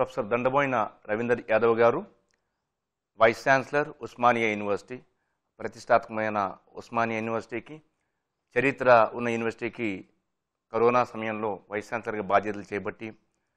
Professor Dandaboina Ravinder Yadav గారు vice chancellor Osmania university ప్రతిష్టాత్మకమైన ఉస్మానియా యూనివర్సిటీకి చరిత్ర ఉన్న యూనివర్సిటీకి కరోనా సమయంలో వైస్ ఛాన్సలర్గా బాధ్యతలు చేపట్టి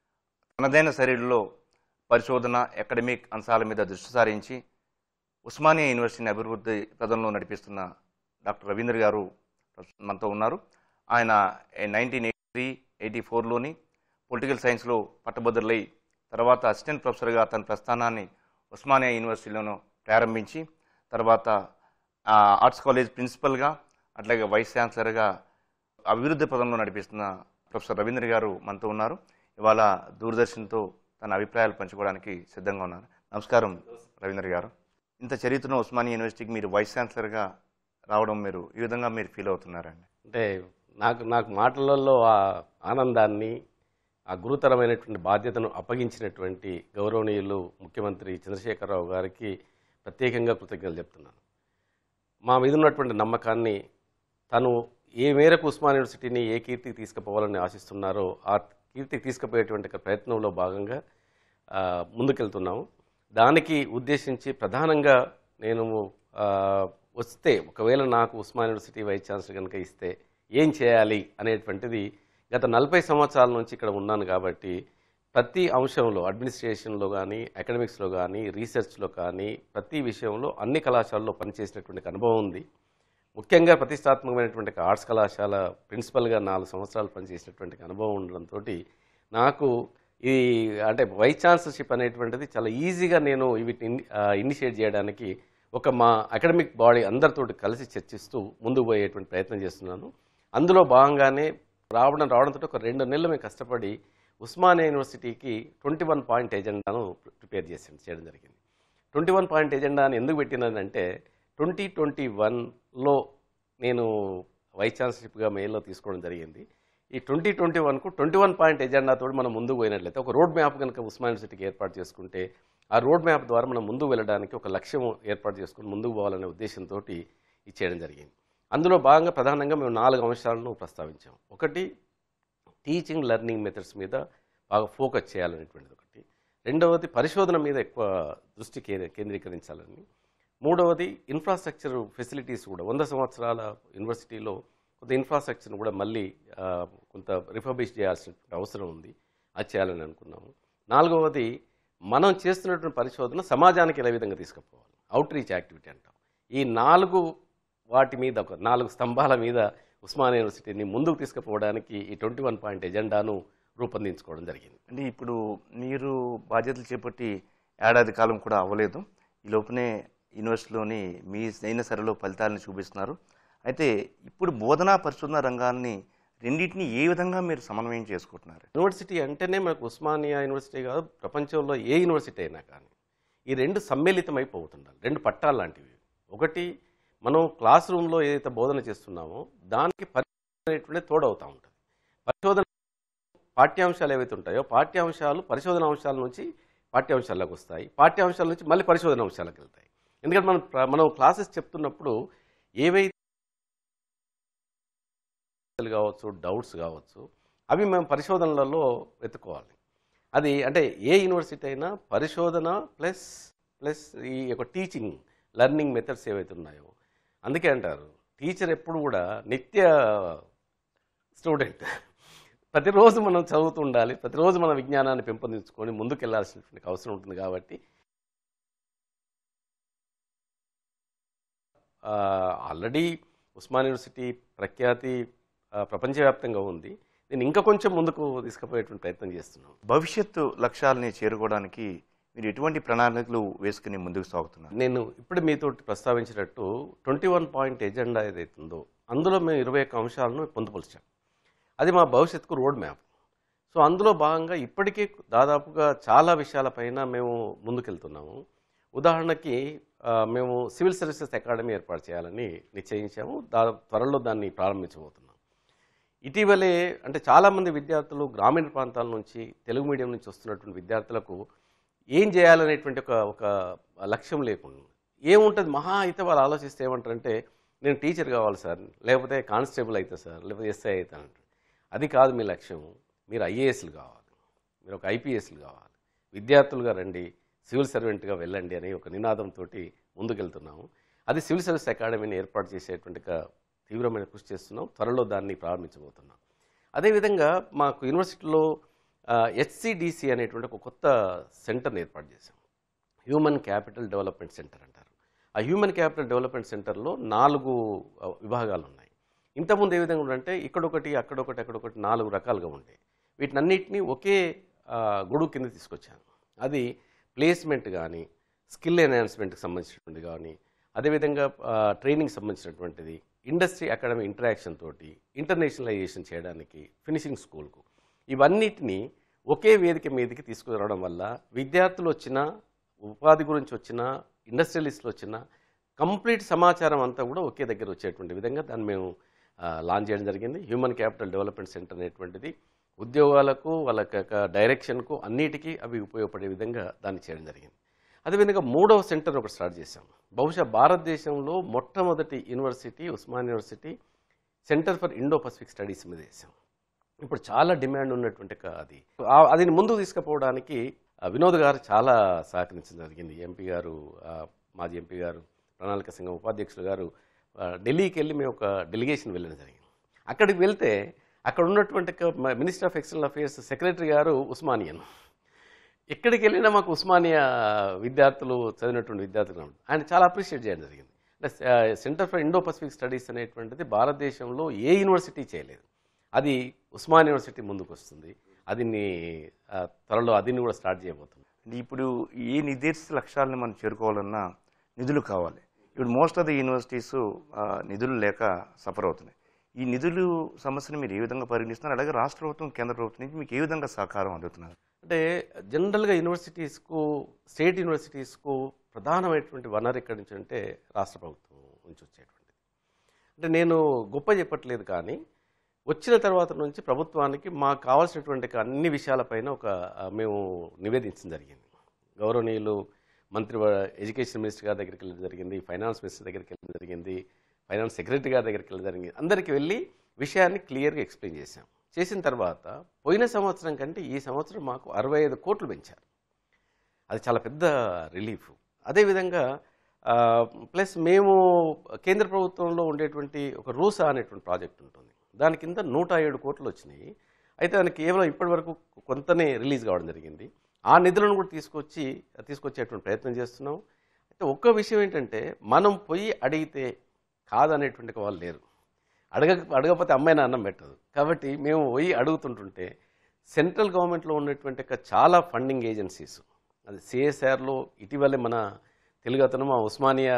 తనదైన శరీరంలో పరిశోధన అకాడమిక్ అంశాల మీద దృష్టి సారించి ఉస్మానియా యూనివర్సిటీని అభివృద్ధి పదంలో నడిపిస్తున్న డాక్టర్ రవీంద్ర గారు మనతో ఉన్నారు ఆయన నైన్టీన్ ఎయిటీ త్రీ ఎయిటీ ఫోర్లోని పొలిటికల్ సైన్స్లో పట్టభద్రులై తర్వాత అసిస్టెంట్ ప్రొఫెసర్గా తన ప్రస్థానాన్ని ఉస్మానియా యూనివర్సిటీలోనూ ప్రారంభించి తర్వాత ఆ, ఆర్ట్స్ కాలేజ్ ప్రిన్సిపల్గా అట్లాగే వైస్ ఛాన్సలర్గా అభివృద్ధి పదంలో నడిపిస్తున్న ప్రొఫెసర్ రవీంద్ర గారు మనతో ఉన్నారు ఇవాళ దూరదర్శన్తో తన అభిప్రాయాలు పంచుకోవడానికి సిద్ధంగా ఉన్నారు నమస్కారం రవీంద్ర గారు ఇంత చరిత్రను ఉస్మానియా యూనివర్సిటీకి మీరు వైస్ ఛాన్సలర్గా రావడం మీరు ఈ విధంగా మీరు ఫీల్ అవుతున్నారండి అంటే నాకు నాకు మాటలలో ఆ ఆనందాన్ని ఆ గురుతరమైనటువంటి బాధ్యతను అప్పగించినటువంటి గౌరవనీయులు ముఖ్యమంత్రి చంద్రశేఖరరావు గారికి ప్రత్యేకంగా కృతజ్ఞతలు చెప్తున్నాను మా మీద ఉన్నటువంటి నమ్మకాన్ని తను ఏ మేరకు ఉస్మాన్ యూనివర్సిటీని ఏ కీర్తికి తీసుకుపోవాలని ఆశిస్తున్నారో ఆ కీర్తికి తీసుకుపోయేటువంటి ఒక ప్రయత్నంలో భాగంగా ఆ, ముందుకెళ్తున్నాము దానికి ఉద్దేశించి ప్రధానంగా నేను ఆ, వస్తే ఒకవేళ నాకు ఉస్మాన్ యూనివర్సిటీ వైస్ ఛాన్సలర్ కనుక ఇస్తే ఏం చేయాలి అనేటువంటిది గత నలభై సంవత్సరాల నుంచి ఇక్కడ ఉన్నాను కాబట్టి ప్రతి అంశంలో అడ్మినిస్ట్రేషన్లో కానీ అకాడమిక్స్లో కానీ రీసెర్చ్లో కానీ ప్రతి విషయంలో అన్ని కళాశాలలో పనిచేసినటువంటి అనుభవం ఉంది ముఖ్యంగా ప్రతిష్టాత్మకమైనటువంటి ఒక ఆర్ట్స్ కళాశాల ప్రిన్సిపల్గా నాలుగు సంవత్సరాలు పనిచేసినటువంటి అనుభవం ఉండడంతో నాకు ఈ అంటే వైస్ ఛాన్సలర్షిప్ అనేటువంటిది చాలా ఈజీగా నేను వీటిని ఇనిషియేట్ చేయడానికి ఒక మా అకాడమిక్ బాడీ అందరితోటి కలిసి చర్చిస్తూ ముందుకు పోయేటువంటి ప్రయత్నం చేస్తున్నాను అందులో భాగంగానే రావడం రావడంతో ఒక రెండు నెలలు మేము కష్టపడి ఉస్మానియా యూనివర్సిటీకి ట్వంటీ వన్ పాయింట్ ఎజెండాను ప్రిపేర్ చేసి చేయడం జరిగింది ట్వంటీ వన్ పాయింట్ ఎజెండాని ఎందుకు పెట్టినదంటే ట్వంటీ ట్వంటీ వన్లో నేను వైస్ ఛాన్సలర్షిప్గా మెయిల్లో తీసుకోవడం జరిగింది ఈ ట్వంటీ ట్వంటీ వన్కు ట్వంటీ వన్ పాయింట్ ఎజెండాతో మనం ముందుకు పోయినట్లయితే ఒక రోడ్ మ్యాప్ కనుక ఉస్మాన్ యూనివర్సిటీకి ఏర్పాటు చేసుకుంటే ఆ రోడ్ మ్యాప్ ద్వారా మనం ముందుకు వెళ్ళడానికి ఒక లక్ష్యం ఏర్పాటు చేసుకుని ముందుకు పోవాలనే ఉద్దేశంతో ఇచ్చేయడం జరిగింది అందులో భాగంగా ప్రధానంగా మేము నాలుగు అంశాలను ప్రస్తావించాం ఒకటి టీచింగ్ లెర్నింగ్ మెథడ్స్ మీద బాగా ఫోకస్ చేయాలనేటువంటిది ఒకటి రెండవది పరిశోధన మీద ఎక్కువ దృష్టి కే- కేంద్రీకరించాలని మూడవది ఇన్ఫ్రాస్ట్రక్చర్ ఫెసిలిటీస్ కూడా వంద సంవత్సరాల యూనివర్సిటీలో కొంత ఇన్ఫ్రాస్ట్రక్చర్ను కూడా మళ్ళీ ఆ, కొంత రిఫర్బిష్ చేయాల్సిన అవసరం ఉంది అది చేయాలని అనుకున్నాము నాలుగవది మనం చేస్తున్నటువంటి పరిశోధన సమాజానికి ఎలా విధంగా తీసుకుపోవాలి అవుట్ రీచ్ యాక్టివిటీ అంటాం ఈ నాలుగు వాటి మీద ఒక నాలుగు స్తంభాల మీద ఉస్మానియా యూనివర్సిటీని ముందుకు తీసుకుపోవడానికి ఈ ట్వంటీ వన్ పాయింట్ ఎజెండాను రూపొందించుకోవడం జరిగింది అంటే ఇప్పుడు మీరు బాధ్యతలు చేపట్టి ఏడాది కాలం కూడా అవ్వలేదు ఈ లోపునే యూనివర్సిటీలోని మీ అయిన సరలో ఫలితాలను చూపిస్తున్నారు అయితే ఇప్పుడు బోధనా పరిశోధన రంగాన్ని రెండింటిని ఏ విధంగా మీరు సమన్వయం చేసుకుంటున్నారు యూనివర్సిటీ అంటేనే మనకు ఉస్మానియా యూనివర్సిటీ కాదు ప్రపంచంలో ఏ యూనివర్సిటీ అయినా కానీ ఈ రెండు సమ్మిళితమైపోతుండాలి రెండు పట్టాలు లాంటివి ఒకటి మనం క్లాస్ రూమ్లో ఏదైతే బోధన చేస్తున్నామో దానికి పరిశోధన అనేటువంటిది తోడవుతూ ఉంటుంది పరిశోధన పాఠ్యాంశాలు ఏవైతే ఉంటాయో పాఠ్యాంశాలు పరిశోధన అంశాల నుంచి పాఠ్యాంశాలకు వస్తాయి పాఠ్యాంశాల నుంచి మళ్ళీ పరిశోధన అంశాలకు వెళ్తాయి ఎందుకంటే మనం ప్ర- మనం క్లాసెస్ చెప్తున్నప్పుడు ఏవైతే కావచ్చు డౌట్స్ కావచ్చు అవి మేము పరిశోధనలలో వెతుక్కోవాలి అది అంటే ఏ యూనివర్సిటీ అయినా పరిశోధన ప్లస్ ప్లస్ ఈ యొక్క టీచింగ్ లెర్నింగ్ మెథడ్స్ ఏవైతే ఉన్నాయో అందుకే అంటారు టీచర్ ఎప్పుడు కూడా నిత్య స్టూడెంట్ ప్రతిరోజు మనం చదువుతూ ఉండాలి ప్రతిరోజు మన విజ్ఞానాన్ని పెంపొందించుకొని ముందుకు వెళ్ళాల్సినటువంటి అవసరం ఉంటుంది కాబట్టి ఆల్రెడీ ఉస్మాన్ యూనివర్సిటీ ప్రఖ్యాతి ఆ, ప్రపంచవ్యాప్తంగా ఉంది నేను ఇంకా కొంచెం ముందుకు తీసుకుపోయేటువంటి ప్రయత్నం చేస్తున్నాం భవిష్యత్తు లక్ష్యాలని చేరుకోవడానికి మీరు ఎటువంటి ప్రణాళికలు వేసుకుని ముందుకు సాగుతున్నారు నేను ఇప్పుడు మీతో ప్రస్తావించినట్టు ట్వంటీ వన్ పాయింట్ ఎజెండా ఏదైతుందో అందులో మేము ఇరవై ఒక్క అంశాలను పొందుపరిచాం అది మా భవిష్యత్తుకు రోడ్ మ్యాప్ సో అందులో భాగంగా ఇప్పటికే దాదాపుగా చాలా విషయాలపైన మేము ముందుకెళ్తున్నాము ఉదాహరణకి ఆ, మేము సివిల్ సర్వీసెస్ అకాడమీ ఏర్పాటు చేయాలని నిశ్చయించాము దా త్వరలో దాన్ని ప్రారంభించబోతున్నాం ఇటీవలే అంటే చాలామంది విద్యార్థులు గ్రామీణ ప్రాంతాల నుంచి తెలుగు మీడియం నుంచి వస్తున్నటువంటి విద్యార్థులకు ఏం చేయాలనేటువంటి ఒక ఒక లక్ష్యం లేకుండా ఏముంటుంది మహా అయితే వాళ్ళు ఆలోచిస్తే ఏమంటారంటే నేను టీచర్ కావాలి సార్ లేకపోతే కానిస్టేబుల్ అయితే సార్ లేకపోతే ఎస్ఐ అవుతానంటారు అది కాదు మీ లక్ష్యం మీరు ఐఏఎస్లు కావాలి మీరు ఒక ఐపీఎస్లు కావాలి విద్యార్థులుగా రండి సివిల్ సర్వెంట్గా వెళ్ళండి అనే ఒక నినాదంతో ముందుకెళ్తున్నాము అది సివిల్ సర్వీస్ అకాడమీని ఏర్పాటు చేసేటువంటి ఒక తీవ్రమైన కృషి చేస్తున్నాం త్వరలో దాన్ని ప్రారంభించబోతున్నాం అదేవిధంగా మాకు యూనివర్సిటీలో హెచ్సిడిసి అనేటువంటి ఒక కొత్త సెంటర్ని ఏర్పాటు చేశాం హ్యూమన్ క్యాపిటల్ డెవలప్మెంట్ సెంటర్ అంటారు ఆ హ్యూమన్ క్యాపిటల్ డెవలప్మెంట్ సెంటర్లో నాలుగు ఆ, విభాగాలు ఉన్నాయి ఇంతకుముందు ఏ విధంగా ఉందంటే ఇక్కడొకటి అక్కడొకటి అక్కడొకటి నాలుగు రకాలుగా ఉంటాయి వీటినన్నిటిని ఒకే ఆ, గొడుగు కింద తీసుకొచ్చాను అది ప్లేస్మెంట్ కానీ స్కిల్ ఎన్హాన్స్మెంట్కి సంబంధించినటువంటి కానీ అదేవిధంగా ఆ, ట్రైనింగ్ సంబంధించినటువంటిది ఇండస్ట్రీ అకాడమీ ఇంటరాక్షన్ తోటి ఇంటర్నేషనలైజేషన్ చేయడానికి ఫినిషింగ్ స్కూల్కు ఇవన్నిటిని ఒకే వేదిక మీదకి తీసుకురావడం వల్ల విద్యార్థులు వచ్చిన ఉపాధి గురించి వచ్చిన ఇండస్ట్రియలిస్టులు వచ్చిన కంప్లీట్ సమాచారం అంతా కూడా ఒకే దగ్గర వచ్చేటువంటి విధంగా దాన్ని మేము ఆ, లాంచ్ చేయడం జరిగింది హ్యూమన్ క్యాపిటల్ డెవలప్మెంట్ సెంటర్ అనేటువంటిది ఉద్యోగాలకు వాళ్ళ యొక్క డైరెక్షన్కు అన్నిటికీ అవి ఉపయోగపడే విధంగా దాన్ని చేయడం జరిగింది అదేవిధంగా మూడవ సెంటర్ ఒకటి స్టార్ట్ చేశాం బహుశా భారతదేశంలో మొట్టమొదటి university Osman university centre for Indo Pacific studies మీద చేశాం ఇప్పుడు చాలా డిమాండ్ ఉన్నటువంటి ఒక అది ఆ- అది ముందుకు తీసుకుపోవడానికి ఆ, వినోద్ గారు చాలా సహకరించడం జరిగింది ఎంపీ గారు ఆ, మాజీ ఎంపీ గారు ప్రణాళిక సంఘం ఉపాధ్యక్షులు గారు ఆ, ఢిల్లీకి వెళ్ళి మేము ఒక డెలిగేషన్ వెళ్ళడం జరిగింది అక్కడికి వెళ్తే అక్కడ ఉన్నటువంటి minister of external affairs secretary గారు ఉస్మానియన్ ఎక్కడికి వెళ్ళినా మాకు ఉస్మానియా విద్యార్థులు చదివినటువంటి విద్యార్థులు కనబడ్డారు. ఆయన చాలా అప్రిషియేట్ చేయడం జరిగింది అంటే centre for Indo Pacific studies అనేటువంటిది భారతదేశంలో ఏ యూనివర్సిటీ చేయలేదు అది ఉస్మాన్ యూనివర్సిటీ ముందుకు వస్తుంది అది నీ- ఆ, త్వరలో అదిని కూడా స్టార్ట్ చేయబోతుంది అంటే ఇప్పుడు ఈ నిర్దేశిత లక్ష్యాలను మనం చేరుకోవాలన్నా నిధులు కావాలి ఇప్పుడు మోస్ట్ ఆఫ్ ద యూనివర్సిటీస్ నిధులు లేక సఫర్ అవుతున్నాయి ఈ నిధులు సమస్యను మీరు ఏ విధంగా పరిగణిస్తున్నారు అలాగే రాష్ట్ర ప్రభుత్వం కేంద్ర ప్రభుత్వం నుంచి మీకు ఏ విధంగా సహకారం అందుతున్నారు అంటే జనరల్గా యూనివర్సిటీస్కు స్టేట్ యూనివర్సిటీస్కు ప్రధానమైనటువంటి వనరు ఎక్కడి నుంచి అంటే రాష్ట్ర ప్రభుత్వం నుంచి వచ్చేటువంటిది అంటే నేను గొప్ప చెప్పట్లేదు కానీ వచ్చిన తర్వాత నుంచి ప్రభుత్వానికి మాకు కావాల్సినటువంటి అన్ని విషయాలపైన ఒక ఆ, మేము నివేదించడం జరిగింది గౌరవనీయులు మంత్రి వ- ఎడ్యుకేషన్ మినిస్టర్ గారి దగ్గరికి వెళ్ళడం జరిగింది ఫైనాన్స్ మినిస్టర్ దగ్గరికి వెళ్ళడం జరిగింది ఫైనాన్స్ సెక్రటరీ గారి దగ్గరికి వెళ్ళడం జరిగింది అందరికీ వెళ్ళి విషయాన్ని క్లియర్గా ఎక్స్ప్లెయిన్ చేశాం చేసిన తర్వాత పోయిన సంవత్సరం కంటే ఈ సంవత్సరం మాకు అరవై ఐదు కోట్లు పెంచారు అది చాలా పెద్ద రిలీఫ్ అదేవిధంగా ఆ, ప్లస్ మేము కేంద్ర ప్రభుత్వంలో ఉండేటువంటి ఒక రూసా అనేటువంటి ప్రాజెక్ట్ ఉంటుంది దాని కింద నూట ఏడు కోట్లు వచ్చినాయి అయితే దానికి కేవలం ఇప్పటివరకు కొంతనే రిలీజ్ కావడం జరిగింది ఆ నిధులను కూడా తీసుకొచ్చి తీసుకొచ్చేటువంటి ప్రయత్నం చేస్తున్నాం అయితే ఒక్క విషయం ఏంటంటే మనం పోయి అడిగితే కాదనేటువంటి వాళ్ళు లేరు అడగ అడగకపోతే అమ్మాయిన అన్నం పెట్టదు కాబట్టి మేము పోయి అడుగుతుంటుంటే సెంట్రల్ గవర్నమెంట్లో ఉన్నటువంటి ఒక చాలా ఫండింగ్ ఏజెన్సీస్ అది సిఎస్ఆర్లో ఇటీవలే మన తెలుగు అతను మా ఉస్మానియా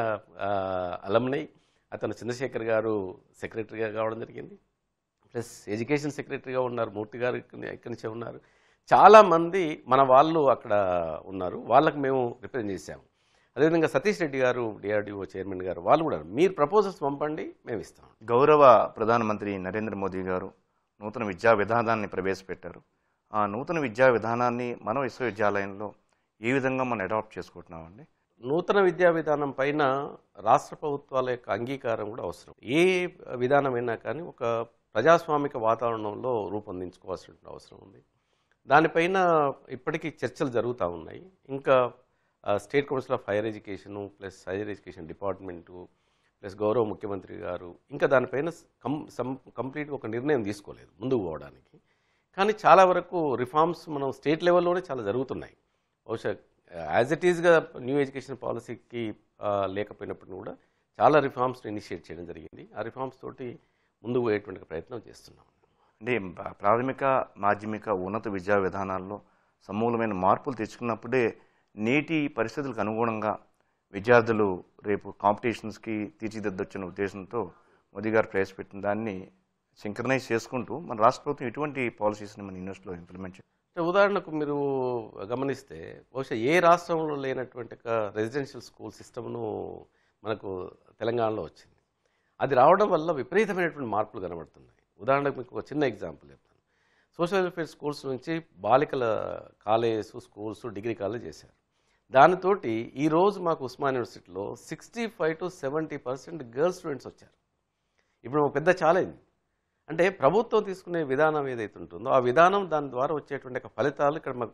అలమ్నై అతను చంద్రశేఖర్ గారు సెక్రటరీగా కావడం జరిగింది ప్లస్ ఎడ్యుకేషన్ సెక్రటరీగా ఉన్నారు మూర్తి గారు ఇక్కడి ఇక్కడి నుంచే ఉన్నారు చాలామంది మన వాళ్ళు అక్కడ ఉన్నారు వాళ్ళకి మేము రిప్రజెంట్ చేశాము అదేవిధంగా సతీష్ రెడ్డి గారు డిఆర్డిఓ చైర్మన్ గారు వాళ్ళు కూడా మీరు ప్రపోజల్స్ పంపండి మేము ఇస్తాం గౌరవ ప్రధానమంత్రి నరేంద్ర మోదీ గారు నూతన విద్యా విధానాన్ని ప్రవేశపెట్టారు ఆ నూతన విద్యా విధానాన్ని మన విశ్వవిద్యాలయంలో ఏ విధంగా మనం అడాప్ట్ చేసుకుంటున్నామండి నూతన విద్యా విధానం పైన రాష్ట్ర ప్రభుత్వాల యొక్క అంగీకారం కూడా అవసరం ఏ విధానమైనా కానీ ఒక ప్రజాస్వామిక వాతావరణంలో రూపొందించుకోవాల్సిన అవసరం ఉంది దానిపైన ఇప్పటికీ చర్చలు జరుగుతూ ఉన్నాయి ఇంకా ఆ, state council of higher education plus higher education department plus గౌరవ ముఖ్యమంత్రి గారు ఇంకా దానిపైన కం సం కంప్లీట్గా ఒక నిర్ణయం తీసుకోలేదు ముందుకు పోవడానికి కానీ చాలా వరకు రిఫార్మ్స్ మనం స్టేట్ లెవెల్లోనే చాలా జరుగుతున్నాయి బహుశా యాజ్ ఇట్ ఈస్గా న్యూ ఎడ్యుకేషన్ పాలసీకి లేకపోయినప్పుడు కూడా చాలా రిఫార్మ్స్ని ఇనిషియేట్ చేయడం జరిగింది ఆ రిఫార్మ్స్ తోటి ముందుకు పోయేటువంటి ప్రయత్నం చేస్తున్నాం అంటే ప్ర- ప్రాథమిక మాధ్యమిక ఉన్నత విద్యా విధానాల్లో సమూలమైన మార్పులు తెచ్చుకున్నప్పుడే నేటి పరిస్థితులకు అనుగుణంగా విద్యార్థులు రేపు కాంపిటీషన్స్కి తీర్చిదిద్దొచ్చిన ఉద్దేశంతో మోదీ గారు ప్రవేశపెట్టిన దాన్ని సింక్రనైజ్ చేసుకుంటూ మన రాష్ట్ర ప్రభుత్వం ఎటువంటి పాలసీస్ని మన యూనివర్సిటీలో ఇంప్లిమెంట్ చేయాలి అంటే ఉదాహరణకు మీరు గమనిస్తే బహుశా ఏ రాష్ట్రంలో లేనటువంటి ఒక రెసిడెన్షియల్ స్కూల్ సిస్టమ్ను మనకు తెలంగాణలో వచ్చింది అది రావడం వల్ల విపరీతమైనటువంటి మార్పులు కనబడుతున్నాయి ఉదాహరణకు మీకు ఒక చిన్న ఎగ్జాంపుల్ చెప్తాను సోషల్ వెల్ఫేర్ స్కూల్స్ నుంచి బాలికల కాలేజెస్ స్కూల్స్ డిగ్రీ కాలేజ్ చేశారు దానితోటి ఈరోజు మాకు ఉస్మాన్ యూనివర్సిటీలో sixty five to seventy percent girls students వచ్చారు ఇప్పుడు ఒక పెద్ద ఛాలెంజ్ అంటే ప్రభుత్వం తీసుకునే విధానం ఏదైతే ఉంటుందో ఆ విధానం దాని ద్వారా వచ్చేటువంటి ఒక ఫలితాలు ఇక్కడ మాకు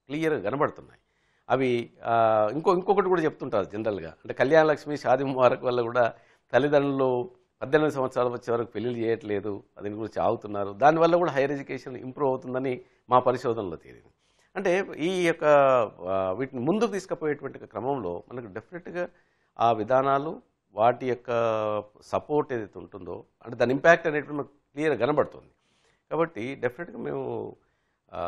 క్లియర్గా కనబడుతున్నాయి అవి ఆ, ఇంకో ఇంకొకటి కూడా చెప్తుంటారు జనరల్గా అంటే కళ్యాణ లక్ష్మి షాది ముబారక్ వల్ల కూడా తల్లిదండ్రులు పద్దెనిమిది సంవత్సరాలు వచ్చే వరకు పెళ్లిళ్ళు చేయట్లేదు దీని గురించి ఆగుతున్నారు దానివల్ల కూడా హైయర్ ఎడ్యుకేషన్ ఇంప్రూవ్ అవుతుందని మా పరిశోధనలో తేలింది అంటే ఈ యొక్క ఆ, వీటిని ముందుకు తీసుకుపోయేటువంటి క్రమంలో మనకు డెఫినెట్గా ఆ విధానాలు వాటి యొక్క సపోర్ట్ ఏదైతే ఉంటుందో అంటే దాని ఇంపాక్ట్ అనేటువంటి మనకు క్లియర్గా కనబడుతుంది కాబట్టి డెఫినెట్గా మేము ఆ,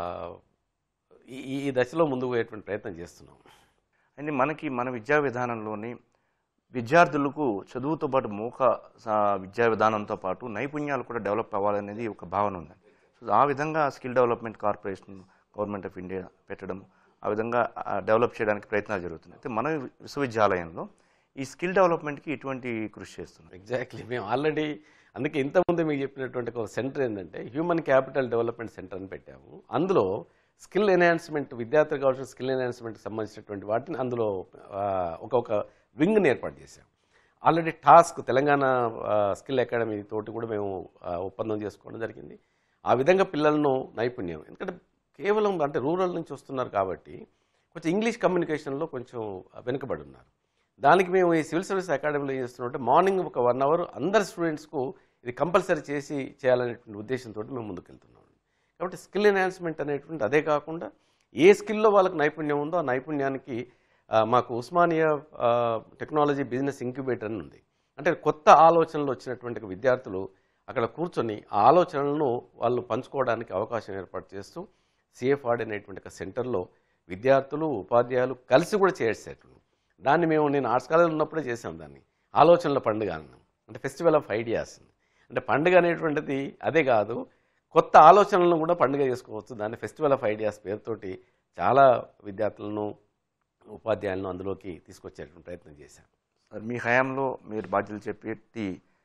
ఈ ఈ దశలో ముందుకు పోయేటువంటి ప్రయత్నం చేస్తున్నాం అండ్ మనకి మన విద్యా విధానంలోని విద్యార్థులకు చదువుతో పాటు మూక సా- విద్యా విధానంతో పాటు నైపుణ్యాలు కూడా డెవలప్ అవ్వాలనేది ఒక భావన ఉంది సో ఆ విధంగా skill development corporation government of India పెట్టడం ఆ విధంగా ఆ, డెవలప్ చేయడానికి ప్రయత్నాలు జరుగుతున్నాయి అయితే మన విశ్వవిద్యాలయంలో ఈ స్కిల్ డెవలప్మెంట్కి ఎటువంటి కృషి చేస్తున్నారు ఎగ్జాక్ట్లీ మేము ఆల్రెడీ అందుకే ఇంతకుముందు మీకు చెప్పినటువంటి ఒక సెంటర్ ఏంటంటే హ్యూమన్ క్యాపిటల్ డెవలప్మెంట్ సెంటర్ అని పెట్టాము అందులో స్కిల్ ఎన్హాన్స్మెంట్ విద్యార్థులకు కావాల్సిన స్కిల్ ఎన్హాన్స్మెంట్కి సంబంధించినటువంటి వాటిని అందులో ఆ, ఒక ఒక వింగ్ని ఏర్పాటు చేశాం ఆల్రెడీ టాస్క్ తెలంగాణ ఆ, స్కిల్ అకాడమీ తోటి కూడా మేము ఆ, ఒప్పందం చేసుకోవడం జరిగింది ఆ విధంగా పిల్లలను నైపుణ్యం ఎందుకంటే కేవలం అంటే రూరల్ నుంచి వస్తున్నారు కాబట్టి కొంచెం ఇంగ్లీష్ కమ్యూనికేషన్లో కొంచెం వెనుకబడి ఉన్నారు దానికి మేము ఈ సివిల్ సర్వీస్ అకాడమీలో ఏం చేస్తున్నామంటే మార్నింగ్ ఒక వన్ అవర్ అందరి స్టూడెంట్స్కు ఇది కంపల్సరీ చేసి చేయాలనేటువంటి ఉద్దేశంతో మేము ముందుకెళ్తున్నాం కాబట్టి స్కిల్ ఎన్హాన్స్మెంట్ అనేటువంటి అదే కాకుండా ఏ స్కిల్లో వాళ్ళకి నైపుణ్యం ఉందో ఆ నైపుణ్యానికి ఆ, మాకు ఉస్మానియా ఆ, టెక్నాలజీ బిజినెస్ ఇంక్యుబేటర్ అని ఉంది అంటే కొత్త ఆలోచనలు వచ్చినటువంటి విద్యార్థులు అక్కడ కూర్చొని ఆ ఆలోచనలను వాళ్ళు పంచుకోవడానికి అవకాశం ఏర్పాటు చేస్తూ సిఎఫ్ఆర్డ్ అనేటువంటి ఒక సెంటర్లో విద్యార్థులు ఉపాధ్యాయులు కలిసి కూడా చేసేటట్లు దాన్ని మేము నేను ఆర్ట్స్ కాలేజ్ ఉన్నప్పుడే చేసాం దాన్ని ఆలోచనల పండుగ అన్నాం అంటే ఫెస్టివల్ ఆఫ్ ఐడియాస్ అంటే పండుగ అనేటువంటిది అదే కాదు కొత్త ఆలోచనలను కూడా పండుగ చేసుకోవచ్చు దాన్ని ఫెస్టివల్ ఆఫ్ ఐడియాస్ పేరుతోటి చాలా విద్యార్థులను ఉపాధ్యాయులను అందులోకి తీసుకొచ్చేటువంటి ప్రయత్నం చేశాం సార్ మీ హయాంలో మీరు బాధ్యతలు చేపట్టి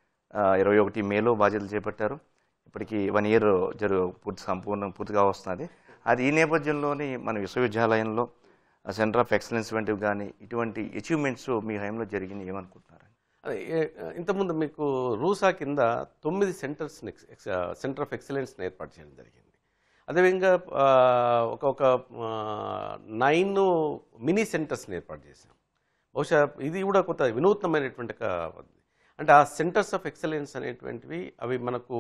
ఇరవై ఒకటి మేలో బాధ్యతలు చేపట్టారు ఇప్పటికి వన్ ఇయర్ జరు పూర్తి సంపూర్ణ పూర్తిగా వస్తున్నది అది ఈ నేపథ్యంలోని మన విశ్వవిద్యాలయంలో సెంటర్ ఆఫ్ ఎక్సలెన్స్ వంటివి కానీ ఇటువంటి అచీవ్మెంట్స్ మీ హయాంలో జరిగినాయి ఏమనుకుంటున్నారు అదే ఏ- ఇంతకుముందు మీకు రూసా కింద తొమ్మిది సెంటర్స్ సెంటర్ ఆఫ్ ఎక్సలెన్స్ని ఏర్పాటు చేయడం జరిగింది అదేవిధంగా ఆ, ఒక ఒక నైన్ మినీ సెంటర్స్ని ఏర్పాటు చేశాం బహుశా ఇది కూడా కొంత వినూత్నమైనటువంటి ఒక అంటే ఆ సెంటర్స్ ఆఫ్ ఎక్సలెన్స్ అనేటువంటివి అవి మనకు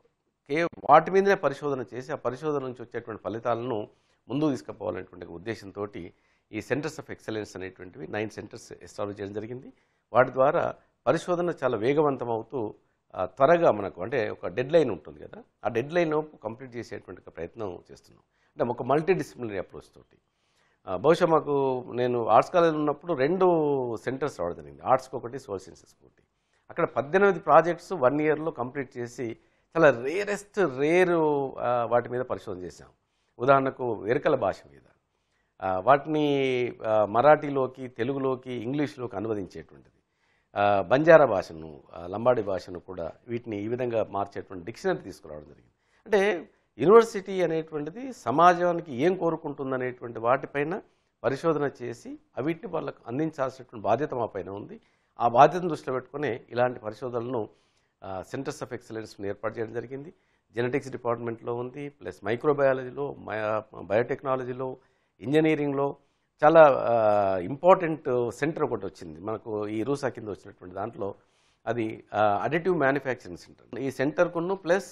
కే వాటి మీదనే పరిశోధన చేసి ఆ పరిశోధన నుంచి వచ్చేటువంటి ఫలితాలను ముందుకు తీసుకుపోవాలనేటువంటి ఒక ఉద్దేశంతో ఈ సెంటర్స్ ఆఫ్ ఎక్సలెన్స్ అనేటువంటివి నైన్ సెంటర్స్ ఎస్టాబ్లిష్ చేయడం జరిగింది వాటి ద్వారా పరిశోధన చాలా వేగవంతం అవుతూ ఆ, త్వరగా మనకు అంటే ఒక డెడ్ లైన్ ఉంటుంది కదా ఆ డెడ్ లైన్ కంప్లీట్ చేసేటువంటి ఒక ప్రయత్నం చేస్తున్నాం అంటే ఒక మల్టీ డిసిప్లినరీ అప్రోచ్ తోటి ఆ, బహుశా మాకు నేను ఆర్ట్స్ కాలేజ్ ఉన్నప్పుడు రెండు సెంటర్స్ రావడం జరిగింది ఆర్ట్స్కి ఒకటి సోషల్ సైన్సెస్కి ఒకటి అక్కడ పద్దెనిమిది ప్రాజెక్ట్స్ వన్ ఇయర్లో కంప్లీట్ చేసి చాలా రేరెస్ట్ రేరు వాటి మీద పరిశోధన చేశాం ఉదాహరణకు ఎరకల భాష మీద ఆ, వాటిని ఆ, మరాఠీలోకి తెలుగులోకి ఇంగ్లీష్లోకి అనువదించేటువంటిది ఆ, బంజారా భాషను ఆ, లంబాడి భాషను కూడా వీటిని ఈ విధంగా మార్చేటువంటి డిక్షనరీ తీసుకురావడం జరిగింది అంటే యూనివర్సిటీ అనేటువంటిది సమాజానికి ఏం కోరుకుంటుందనేటువంటి వాటిపైన పరిశోధన చేసి అవిటిని వాళ్ళకు అందించాల్సినటువంటి బాధ్యత మా పైన ఉంది ఆ బాధ్యతను దృష్టిలో పెట్టుకుని ఇలాంటి పరిశోధనలను సెంటర్స్ ఆఫ్ ఎక్సలెన్స్ని ఏర్పాటు చేయడం జరిగింది జెనెటిక్స్ డిపార్ట్మెంట్లో ఉంది ప్లస్ మైక్రోబయాలజీలో బయోటెక్నాలజీలో ఇంజనీరింగ్లో చాలా ఇంపార్టెంట్ సెంటర్ ఒకటి వచ్చింది మనకు ఈ రూసా కింద వచ్చినటువంటి దాంట్లో అది అడిటివ్ మ్యానుఫ్యాక్చరింగ్ సెంటర్ ఈ సెంటర్కును ప్లస్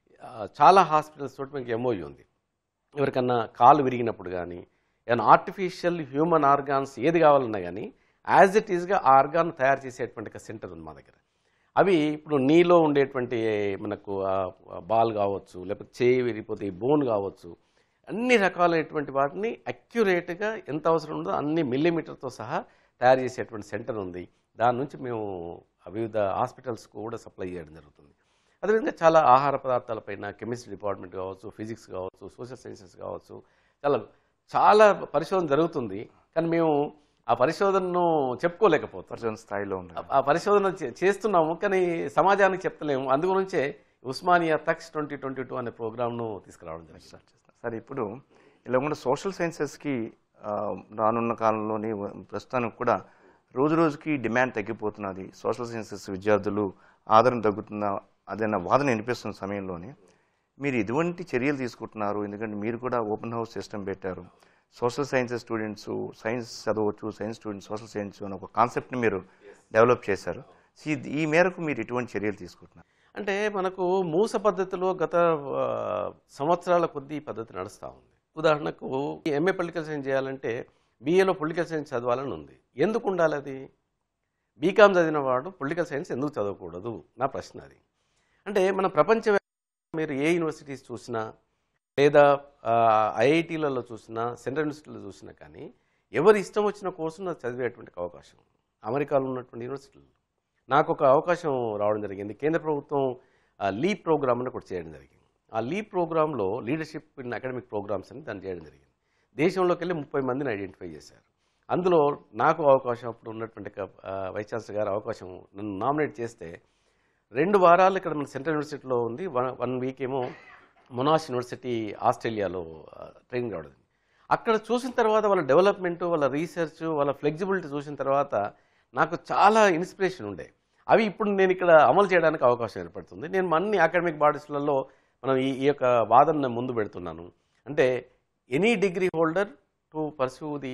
చాలా హాస్పిటల్స్ తోటి మీకు ఎంఓయూ ఉంది ఎవరికన్నా కాలు విరిగినప్పుడు కానీ ఏమైనా ఆర్టిఫిషియల్ హ్యూమన్ ఆర్గాన్స్ ఏది కావాలన్నా కానీ యాజ్ ఇట్ ఈస్గా ఆ ఆర్గాన్ తయారు చేసేటువంటి ఒక సెంటర్ ఉంది మా దగ్గర అవి ఇప్పుడు నీలో ఉండేటువంటి మనకు బాల్ కావచ్చు లేకపోతే చేయి విరిగిపోతే బోన్ కావచ్చు అన్ని రకాలైనటువంటి వాటిని అక్యురేట్గా ఎంత అవసరం ఉందో అన్ని మిల్లీమీటర్తో సహా తయారు చేసేటువంటి సెంటర్ ఉంది దాని నుంచి మేము వివిధ హాస్పిటల్స్కు కూడా సప్లై చేయడం జరుగుతుంది అదేవిధంగా చాలా ఆహార పదార్థాలపైన కెమిస్ట్రీ డిపార్ట్మెంట్ కావచ్చు ఫిజిక్స్ కావచ్చు సోషల్ సైన్సెస్ కావచ్చు చాలా చాలా పరిశోధన జరుగుతుంది కానీ మేము ఆ పరిశోధనను చెప్పుకోలేకపోతాం పరిశోధన స్థాయిలో ఉంది ఆ పరిశోధన చే- చేస్తున్నాము కానీ సమాజానికి చెప్తలేము అందు గురించే ఉస్మానియా తక్స్ ట్వంటీ ట్వంటీ టూ అనే ప్రోగ్రామ్ను తీసుకురావడం జరిగింది స్టార్ట్ చేస్తున్నారు సార్ ఇప్పుడు ఇలా కూడా సోషల్ సైన్సెస్కి ఆ, రానున్న కాలంలోని ప్రస్తుతానికి కూడా రోజు రోజుకి డిమాండ్ తగ్గిపోతున్నది సోషల్ సైన్సెస్ విద్యార్థులు ఆదరణ తగ్గుతున్న అదైనా వాదన వినిపిస్తున్న సమయంలోనే మీరు ఎటువంటి చర్యలు తీసుకుంటున్నారు ఎందుకంటే మీరు కూడా ఓపెన్ హౌస్ సిస్టమ్ పెట్టారు సోషల్ సైన్సెస్ స్టూడెంట్స్ సైన్స్ చదవచ్చు సైన్స్ స్టూడెంట్స్ సోషల్ సైన్స్ అని ఒక కాన్సెప్ట్ని మీరు డెవలప్ చేశారు సో ఇది- ఈ మేరకు మీరు ఎటువంటి చర్యలు తీసుకుంటున్నారు అంటే మనకు మూస పద్ధతిలో గత ఆ, సంవత్సరాల కొద్దీ ఈ పద్ధతి నడుస్తూ ఉంది ఉదాహరణకు ఎంఏ పొలిటికల్ సైన్స్ చేయాలంటే బీఏలో పొలిటికల్ సైన్స్ చదవాలని ఉంది ఎందుకు ఉండాలి అది బీకామ్ చదివిన వాడు పొలిటికల్ సైన్స్ ఎందుకు చదవకూడదు నా ప్రశ్న అది అంటే మన ప్రపంచ మీరు ఏ యూనివర్సిటీస్ చూసినా లేదా ఐఐటీలలో చూసినా సెంట్రల్ యూనివర్సిటీలో చూసినా కానీ ఎవరి ఇష్టం వచ్చిన కోర్సును అది చదివేటువంటి అవకాశం ఉంది. అమెరికాలో ఉన్నటువంటి యూనివర్సిటీలు నాకు ఒక అవకాశం రావడం జరిగింది కేంద్ర ప్రభుత్వం లీప్ ప్రోగ్రామ్ అని ఒకటి చేయడం జరిగింది ఆ లీప్ ప్రోగ్రాంలో లీడర్షిప్ ఇన్ అకాడమిక్ ప్రోగ్రామ్స్ అని దాన్ని చేయడం జరిగింది దేశంలోకి వెళ్ళి ముప్పై మందిని ఐడెంటిఫై చేశారు అందులో నాకు అవకాశం అప్పుడు ఉన్నటువంటి ఒక, ఆ, వైస్ ఛాన్సలర్ గారు అవకాశం నన్ను నామినేట్ చేస్తే రెండు వారాలు ఇక్కడ మన సెంట్రల్ యూనివర్సిటీలో ఉంది వన్ వన్ వీక్ ఏమో మొనాష్ యూనివర్సిటీ ఆస్ట్రేలియాలో ఆ, ట్రైనింగ్ రావడం అక్కడ చూసిన తర్వాత వాళ్ళ డెవలప్మెంట్ వాళ్ళ రీసెర్చ్ వాళ్ళ ఫ్లెక్సిబిలిటీ చూసిన తర్వాత నాకు చాలా ఇన్స్పిరేషన్ ఉండే అవి ఇప్పుడు నేను ఇక్కడ అమలు చేయడానికి అవకాశం ఏర్పడుతుంది నేను అన్ని అకాడమిక్ బాడీస్లలో మనం ఈ ఈ యొక్క వాదన ముందు పెడుతున్నాను అంటే any degree holder to pursue the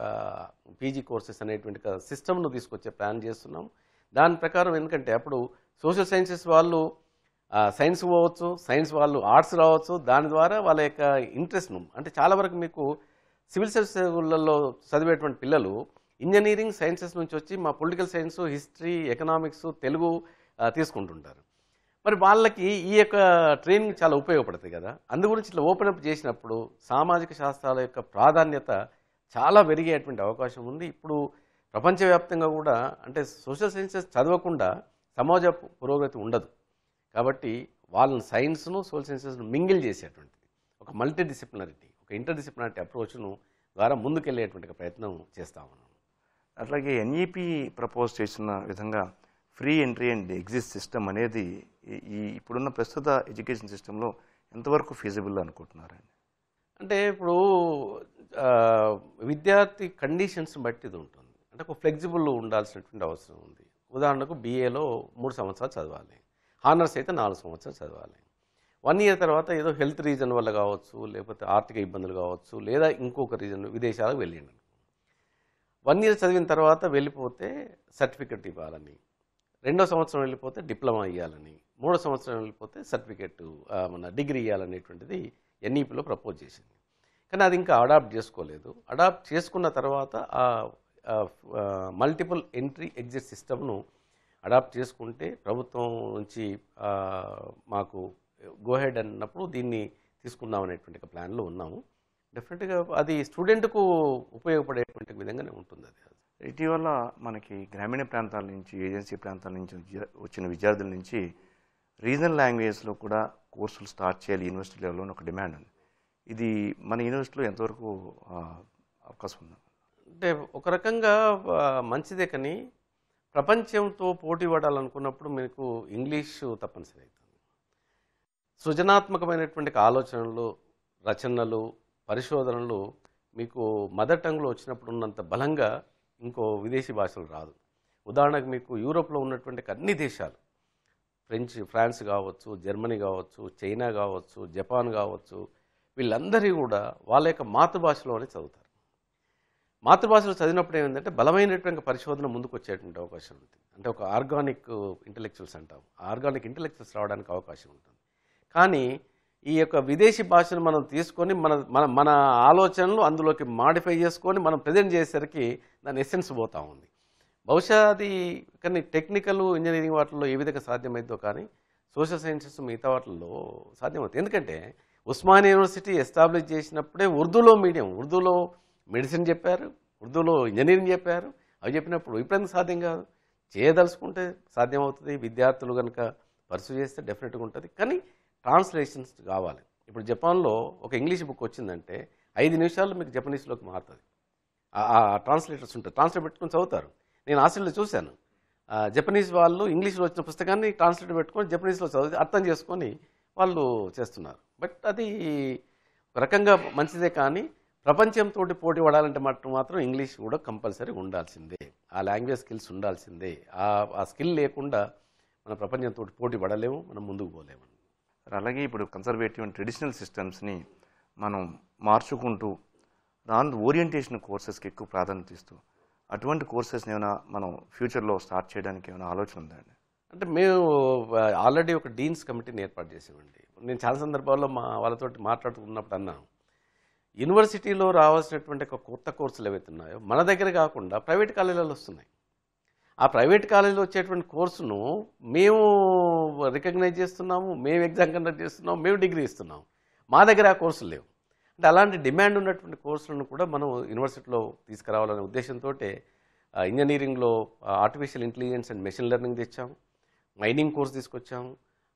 PG courses అనేటువంటి సిస్టమ్ను తీసుకొచ్చే ప్లాన్ చేస్తున్నాం దాని ప్రకారం ఎందుకంటే అప్పుడు సోషల్ సైన్సెస్ వాళ్ళు సైన్స్ పోవచ్చు సైన్స్ వాళ్ళు ఆర్ట్స్ రావచ్చు దాని ద్వారా వాళ్ళ యొక్క ఇంట్రెస్ట్ను అంటే చాలా వరకు మీకు సివిల్ సర్వీసెస్లలో చదివేటువంటి పిల్లలు ఇంజనీరింగ్ సైన్సెస్ నుంచి వచ్చి మా political science history economics Telugu ఆ, తీసుకుంటుంటారు మరి వాళ్ళకి ఈ యొక్క ట్రైనింగ్ చాలా ఉపయోగపడుతుంది కదా అందు గురించి ఇట్లా ఓపెన్ అప్ చేసినప్పుడు సామాజిక శాస్త్రాల యొక్క ప్రాధాన్యత చాలా పెరిగేటువంటి అవకాశం ఉంది ఇప్పుడు ప్రపంచవ్యాప్తంగా కూడా అంటే సోషల్ సైన్సెస్ చదవకుండా సమాజ పురోగతి ఉండదు కాబట్టి వాళ్ళని సైన్స్ను సోషల్ సైన్సెస్ను మింగిల్ చేసేటువంటిది ఒక మల్టీ డిసిప్లినరిటీ ఒక ఇంటర్ డిసిప్లినరిటీ అప్రోచ్ను ద్వారా ముందుకెళ్ళేటువంటి ఒక ప్రయత్నం చేస్తా ఉన్నాం అట్లాగే ఎన్ఈపి ప్రపోజ్ చేసిన విధంగా free entry and exit system అనేది ఈ- ఈ ఇప్పుడున్న ప్రస్తుత ఎడ్యుకేషన్ సిస్టంలో ఎంతవరకు ఫీజిబుల్ అనుకుంటున్నారండి అంటే ఇప్పుడు ఆ, విద్యార్థి కండిషన్స్ బట్టి ఇది ఉంటుంది అంటే ఒక ఫ్లెక్సిబుల్ ఉండాల్సినటువంటి అవసరం ఉంది ఉదాహరణకు బీఏలో మూడు సంవత్సరాలు చదవాలి హానర్స్ అయితే నాలుగు సంవత్సరాలు చదవాలి వన్ ఇయర్ తర్వాత ఏదో హెల్త్ రీజన్ వల్ల కావచ్చు లేకపోతే ఆర్థిక ఇబ్బందులు కావచ్చు లేదా ఇంకొక రీజన్ విదేశాలకు వెళ్ళిండు వన్ ఇయర్ చదివిన తర్వాత వెళ్ళిపోతే సర్టిఫికెట్ ఇవ్వాలని రెండో సంవత్సరం వెళ్ళిపోతే డిప్లొమా ఇవ్వాలని మూడో సంవత్సరం వెళ్ళిపోతే సర్టిఫికెట్ మన డిగ్రీ ఇవ్వాలనేటువంటిది ఎన్ఈపిలో ప్రపోజ్ చేసింది కానీ అది ఇంకా అడాప్ట్ చేసుకోలేదు అడాప్ట్ చేసుకున్న తర్వాత ఆ మల్టిపుల్ ఎంట్రీ ఎగ్జిట్ సిస్టమ్ను అడాప్ట్ చేసుకుంటే ప్రభుత్వం నుంచి ఆ, మాకు గోహెడ్ అన్నప్పుడు దీన్ని తీసుకుందాం అనేటువంటి ఒక ప్లాన్లో ఉన్నాము డెఫినెట్గా అది స్టూడెంట్కు ఉపయోగపడేటువంటి విధంగానే ఉంటుంది అది ఇటీవల మనకి గ్రామీణ ప్రాంతాల నుంచి ఏజెన్సీ ప్రాంతాల నుంచి విద్య- వచ్చిన విద్యార్థుల నుంచి రీజనల్ లాంగ్వేజ్లో కూడా కోర్సులు స్టార్ట్ చేయాలి యూనివర్సిటీ లెవెల్లో అని ఒక డిమాండ్ ఉంది ఇది మన యూనివర్సిటీలో ఎంతవరకు ఆ, అవకాశం ఉంది అంటే ఒక రకంగా ఆ, మంచిదే కానీ ప్రపంచంతో పోటీ పడాలనుకున్నప్పుడు మీకు ఇంగ్లీషు తప్పనిసరి అవుతుంది సృజనాత్మకమైనటువంటి ఆలోచనలు రచనలు పరిశోధనలు మీకు మదర్ టంగ్లో వచ్చినప్పుడు ఉన్నంత బలంగా ఇంకో విదేశీ భాషలు రాదు ఉదాహరణకు మీకు యూరోప్లో ఉన్నటువంటి అన్ని దేశాలు ఫ్రెంచ్ ఫ్రాన్స్ కావచ్చు జర్మనీ కావచ్చు చైనా కావచ్చు జపాన్ కావచ్చు వీళ్ళందరూ కూడా వాళ్ళ యొక్క మాతృభాషలోనే చదువుతారు మాతృభాషలో చదివినప్పుడు ఏమైందంటే బలమైనటువంటి పరిశోధన ముందుకు వచ్చేటువంటి అవకాశం ఉంటుంది అంటే ఒక ఆర్గానిక్ ఇంటలెక్చువల్స్ అంటాం ఆర్గానిక్ ఇంటలెక్చువల్స్ రావడానికి అవకాశం ఉంటుంది కానీ ఈ యొక్క విదేశీ భాషను మనం తీసుకొని మన మన మన ఆలోచనలు అందులోకి మాడిఫై చేసుకొని మనం ప్రజెంట్ చేసేసరికి దాని ఎసెన్స్ పోతా ఉంది బహుశా అది కానీ టెక్నికల్ ఇంజనీరింగ్ వాటిల్లో ఏ విధంగా సాధ్యమైందో కానీ సోషల్ సైన్సెస్ మిగతా వాటిల్లో సాధ్యమవుతుంది ఎందుకంటే ఉస్మానియా యూనివర్సిటీ ఎస్టాబ్లిష్ చేసినప్పుడే ఉర్దూలో మీడియం ఉర్దూలో మెడిసిన్ చెప్పారు ఉర్దూలో ఇంజనీరింగ్ చెప్పారు అవి చెప్పినప్పుడు ఇప్పుడెందుకు సాధ్యం కాదు చేయదలుచుకుంటే సాధ్యమవుతుంది విద్యార్థులు కనుక పర్సూ చేస్తే డెఫినెట్గా ఉంటుంది కానీ ట్రాన్స్లేషన్స్ కావాలి ఇప్పుడు జపాన్లో ఒక ఇంగ్లీష్ బుక్ వచ్చిందంటే ఐదు నిమిషాల్లో మీకు జపనీస్లోకి మారుతుంది ఆ- ఆ ట్రాన్స్లేటర్స్ ఉంటారు ట్రాన్స్లేట్ పెట్టుకొని చదువుతారు నేను ఆస్ట్రేలియాలో చూశాను ఆ, జపనీస్ వాళ్ళు ఇంగ్లీష్లో వచ్చిన పుస్తకాన్ని ట్రాన్స్లేట్ పెట్టుకొని జపనీస్లో చదివి అర్థం చేసుకొని వాళ్ళు చేస్తున్నారు బట్ అది ఒక రకంగా మంచిదే కానీ ప్రపంచంతో పోటీ పడాలంటే మటు మాత్రం ఇంగ్లీష్ కూడా కంపల్సరీ ఉండాల్సిందే ఆ లాంగ్వేజ్ స్కిల్స్ ఉండాల్సిందే ఆ ఆ స్కిల్ లేకుండా మన ప్రపంచంతో పోటీ పడలేము మనం ముందుకు పోలేము అలాగే ఇప్పుడు కన్సర్వేటివ్ అండ్ ట్రెడిషనల్ సిస్టమ్స్ని మనం మార్చుకుంటూ దాని ఓరియంటేషన్ కోర్సెస్కి ఎక్కువ ప్రాధాన్యత ఇస్తూ అటువంటి కోర్సెస్ని ఏమైనా మనం ఫ్యూచర్లో స్టార్ట్ చేయడానికి ఏమైనా ఆలోచన ఉందా అండి అంటే మేము ఆల్రెడీ ఒక డీన్స్ కమిటీని ఏర్పాటు చేసామండి నేను చాలా సందర్భాల్లో మా వాళ్ళతో మాట్లాడుతున్నప్పుడు అన్నాను యూనివర్సిటీలో రావాల్సినటువంటి ఒక కొత్త కోర్సులు ఏవైతే ఉన్నాయో మన దగ్గర కాకుండా ప్రైవేట్ కాలేజీలలో వస్తున్నాయి ఆ ప్రైవేట్ కాలేజీలో వచ్చేటువంటి కోర్సును మేము రికగ్నైజ్ చేస్తున్నాము మేము ఎగ్జామ్ కండక్ట్ చేస్తున్నాము మేము డిగ్రీ ఇస్తున్నాము మా దగ్గర ఆ కోర్సులు లేవు అంటే అలాంటి డిమాండ్ ఉన్నటువంటి కోర్సులను కూడా మనం యూనివర్సిటీలో తీసుకురావాలనే ఉద్దేశంతో ఇంజనీరింగ్లో artificial intelligence and machine learning తెచ్చాము మైనింగ్ కోర్స్ తీసుకొచ్చాము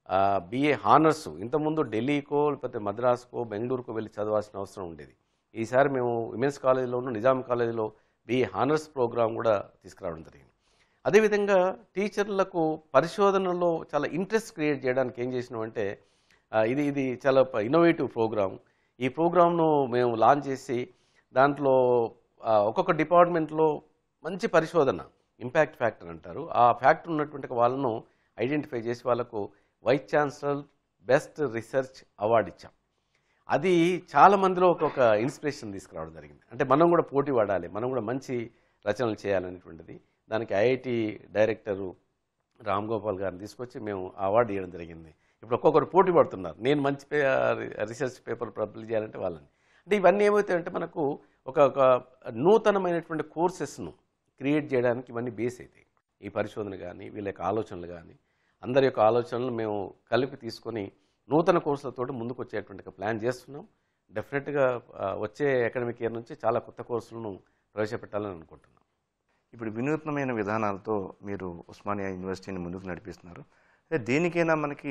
బీఏ హానర్స్ ఇంతకుముందు ఢిల్లీకో లేకపోతే మద్రాసుకో బెంగళూరుకో వెళ్ళి చదవాల్సిన అవసరం ఉండేది ఈసారి మేము విమెన్స్ కాలేజీలోను నిజాం కాలేజీలో బీఏ హానర్స్ ప్రోగ్రామ్ కూడా తీసుకురావడం జరిగింది అదేవిధంగా టీచర్లకు పరిశోధనలో చాలా ఇంట్రెస్ట్ క్రియేట్ చేయడానికి ఏం చేసినామంటే ఆ, ఇది ఇది చాలా ఇన్నోవేటివ్ ప్రోగ్రామ్ ఈ ప్రోగ్రామ్ను మేము లాంచ్ చేసి దాంట్లో ఆ, ఒక్కొక్క డిపార్ట్మెంట్లో మంచి పరిశోధన ఇంపాక్ట్ ఫ్యాక్టర్ అంటారు ఆ ఫ్యాక్టర్ ఉన్నటువంటి వాళ్ళను ఐడెంటిఫై చేసి వాళ్ళకు vice chancellor best research award ఇచ్చాం అది చాలా మందిలో ఒక్కొక్క ఇన్స్పిరేషన్ తీసుకురావడం జరిగింది అంటే మనం కూడా పోటీ పడాలి మనం కూడా మంచి రచనలు చేయాలనేటువంటిది దానికి ఐఐటి డైరెక్టరు రామ్ గోపాల్ గారిని తీసుకొచ్చి మేము ఆ అవార్డు ఇవ్వడం జరిగింది ఇప్పుడు ఒక్కొక్కరు పోటీ పడుతున్నారు నేను మంచి పే రీసెర్చ్ పేపర్ పబ్లిష్ చేయాలంటే వాళ్ళని అంటే ఇవన్నీ ఏమవుతాయంటే మనకు ఒక ఒక నూతనమైనటువంటి కోర్సెస్ను క్రియేట్ చేయడానికి ఇవన్నీ బేస్ అవుతాయి ఈ పరిశోధన కానీ వీళ్ళ యొక్క ఆలోచనలు కానీ అందరి యొక్క ఆలోచనలు మేము కలిపి తీసుకొని నూతన కోర్సులతో ముందుకు వచ్చేటువంటి ఒక ప్లాన్ చేస్తున్నాం డెఫినెట్గా ఆ, వచ్చే అకాడమిక్ ఇయర్ నుంచి చాలా కొత్త కోర్సులను ప్రవేశపెట్టాలని అనుకుంటున్నాం ఇప్పుడు వినూత్నమైన విధానాలతో మీరు ఉస్మానియా యూనివర్సిటీని ముందుకు నడిపిస్తున్నారు అదే దేనికైనా మనకి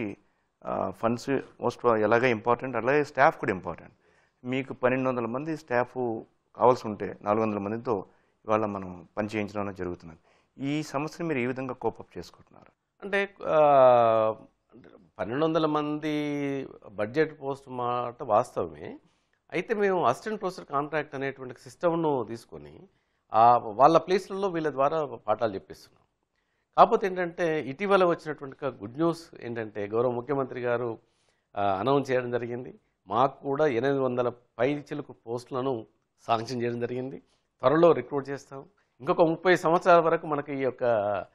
ఫండ్స్ మోస్ట్ ఎలాగ ఇంపార్టెంట్ అలాగే స్టాఫ్ కూడా ఇంపార్టెంట్ మీకు పన్నెండు వందల మంది స్టాఫ్ కావాల్సి ఉంటే నాలుగు వందల మందితో ఇవాళ మనం పని చేయించడం అనేది జరుగుతున్నది ఈ సమస్యను మీరు ఏ విధంగా కోపప్ చేసుకుంటున్నారు అంటే ఆ, పన్నెండు వందల మంది బడ్జెట్ పోస్ట్ మాట వాస్తవమే అయితే మేము అసిస్టెంట్ ప్రొఫెసర్ కాంట్రాక్ట్ అనేటువంటి సిస్టమ్ను తీసుకొని ఆ వాళ్ళ ప్లేస్లలో వీళ్ళ ద్వారా పాఠాలు చెప్పిస్తున్నాం కాకపోతే ఏంటంటే ఇటీవల వచ్చినటువంటి ఒక గుడ్ న్యూస్ ఏంటంటే గౌరవ ముఖ్యమంత్రి గారు అనౌన్స్ చేయడం జరిగింది మాకు కూడా ఎనిమిది వందల పై చిలుకు పోస్టులను శాంక్షన్ చేయడం జరిగింది త్వరలో రిక్రూట్ చేస్తాం ఇంకొక ముప్పై సంవత్సరాల వరకు మనకి ఈ యొక్క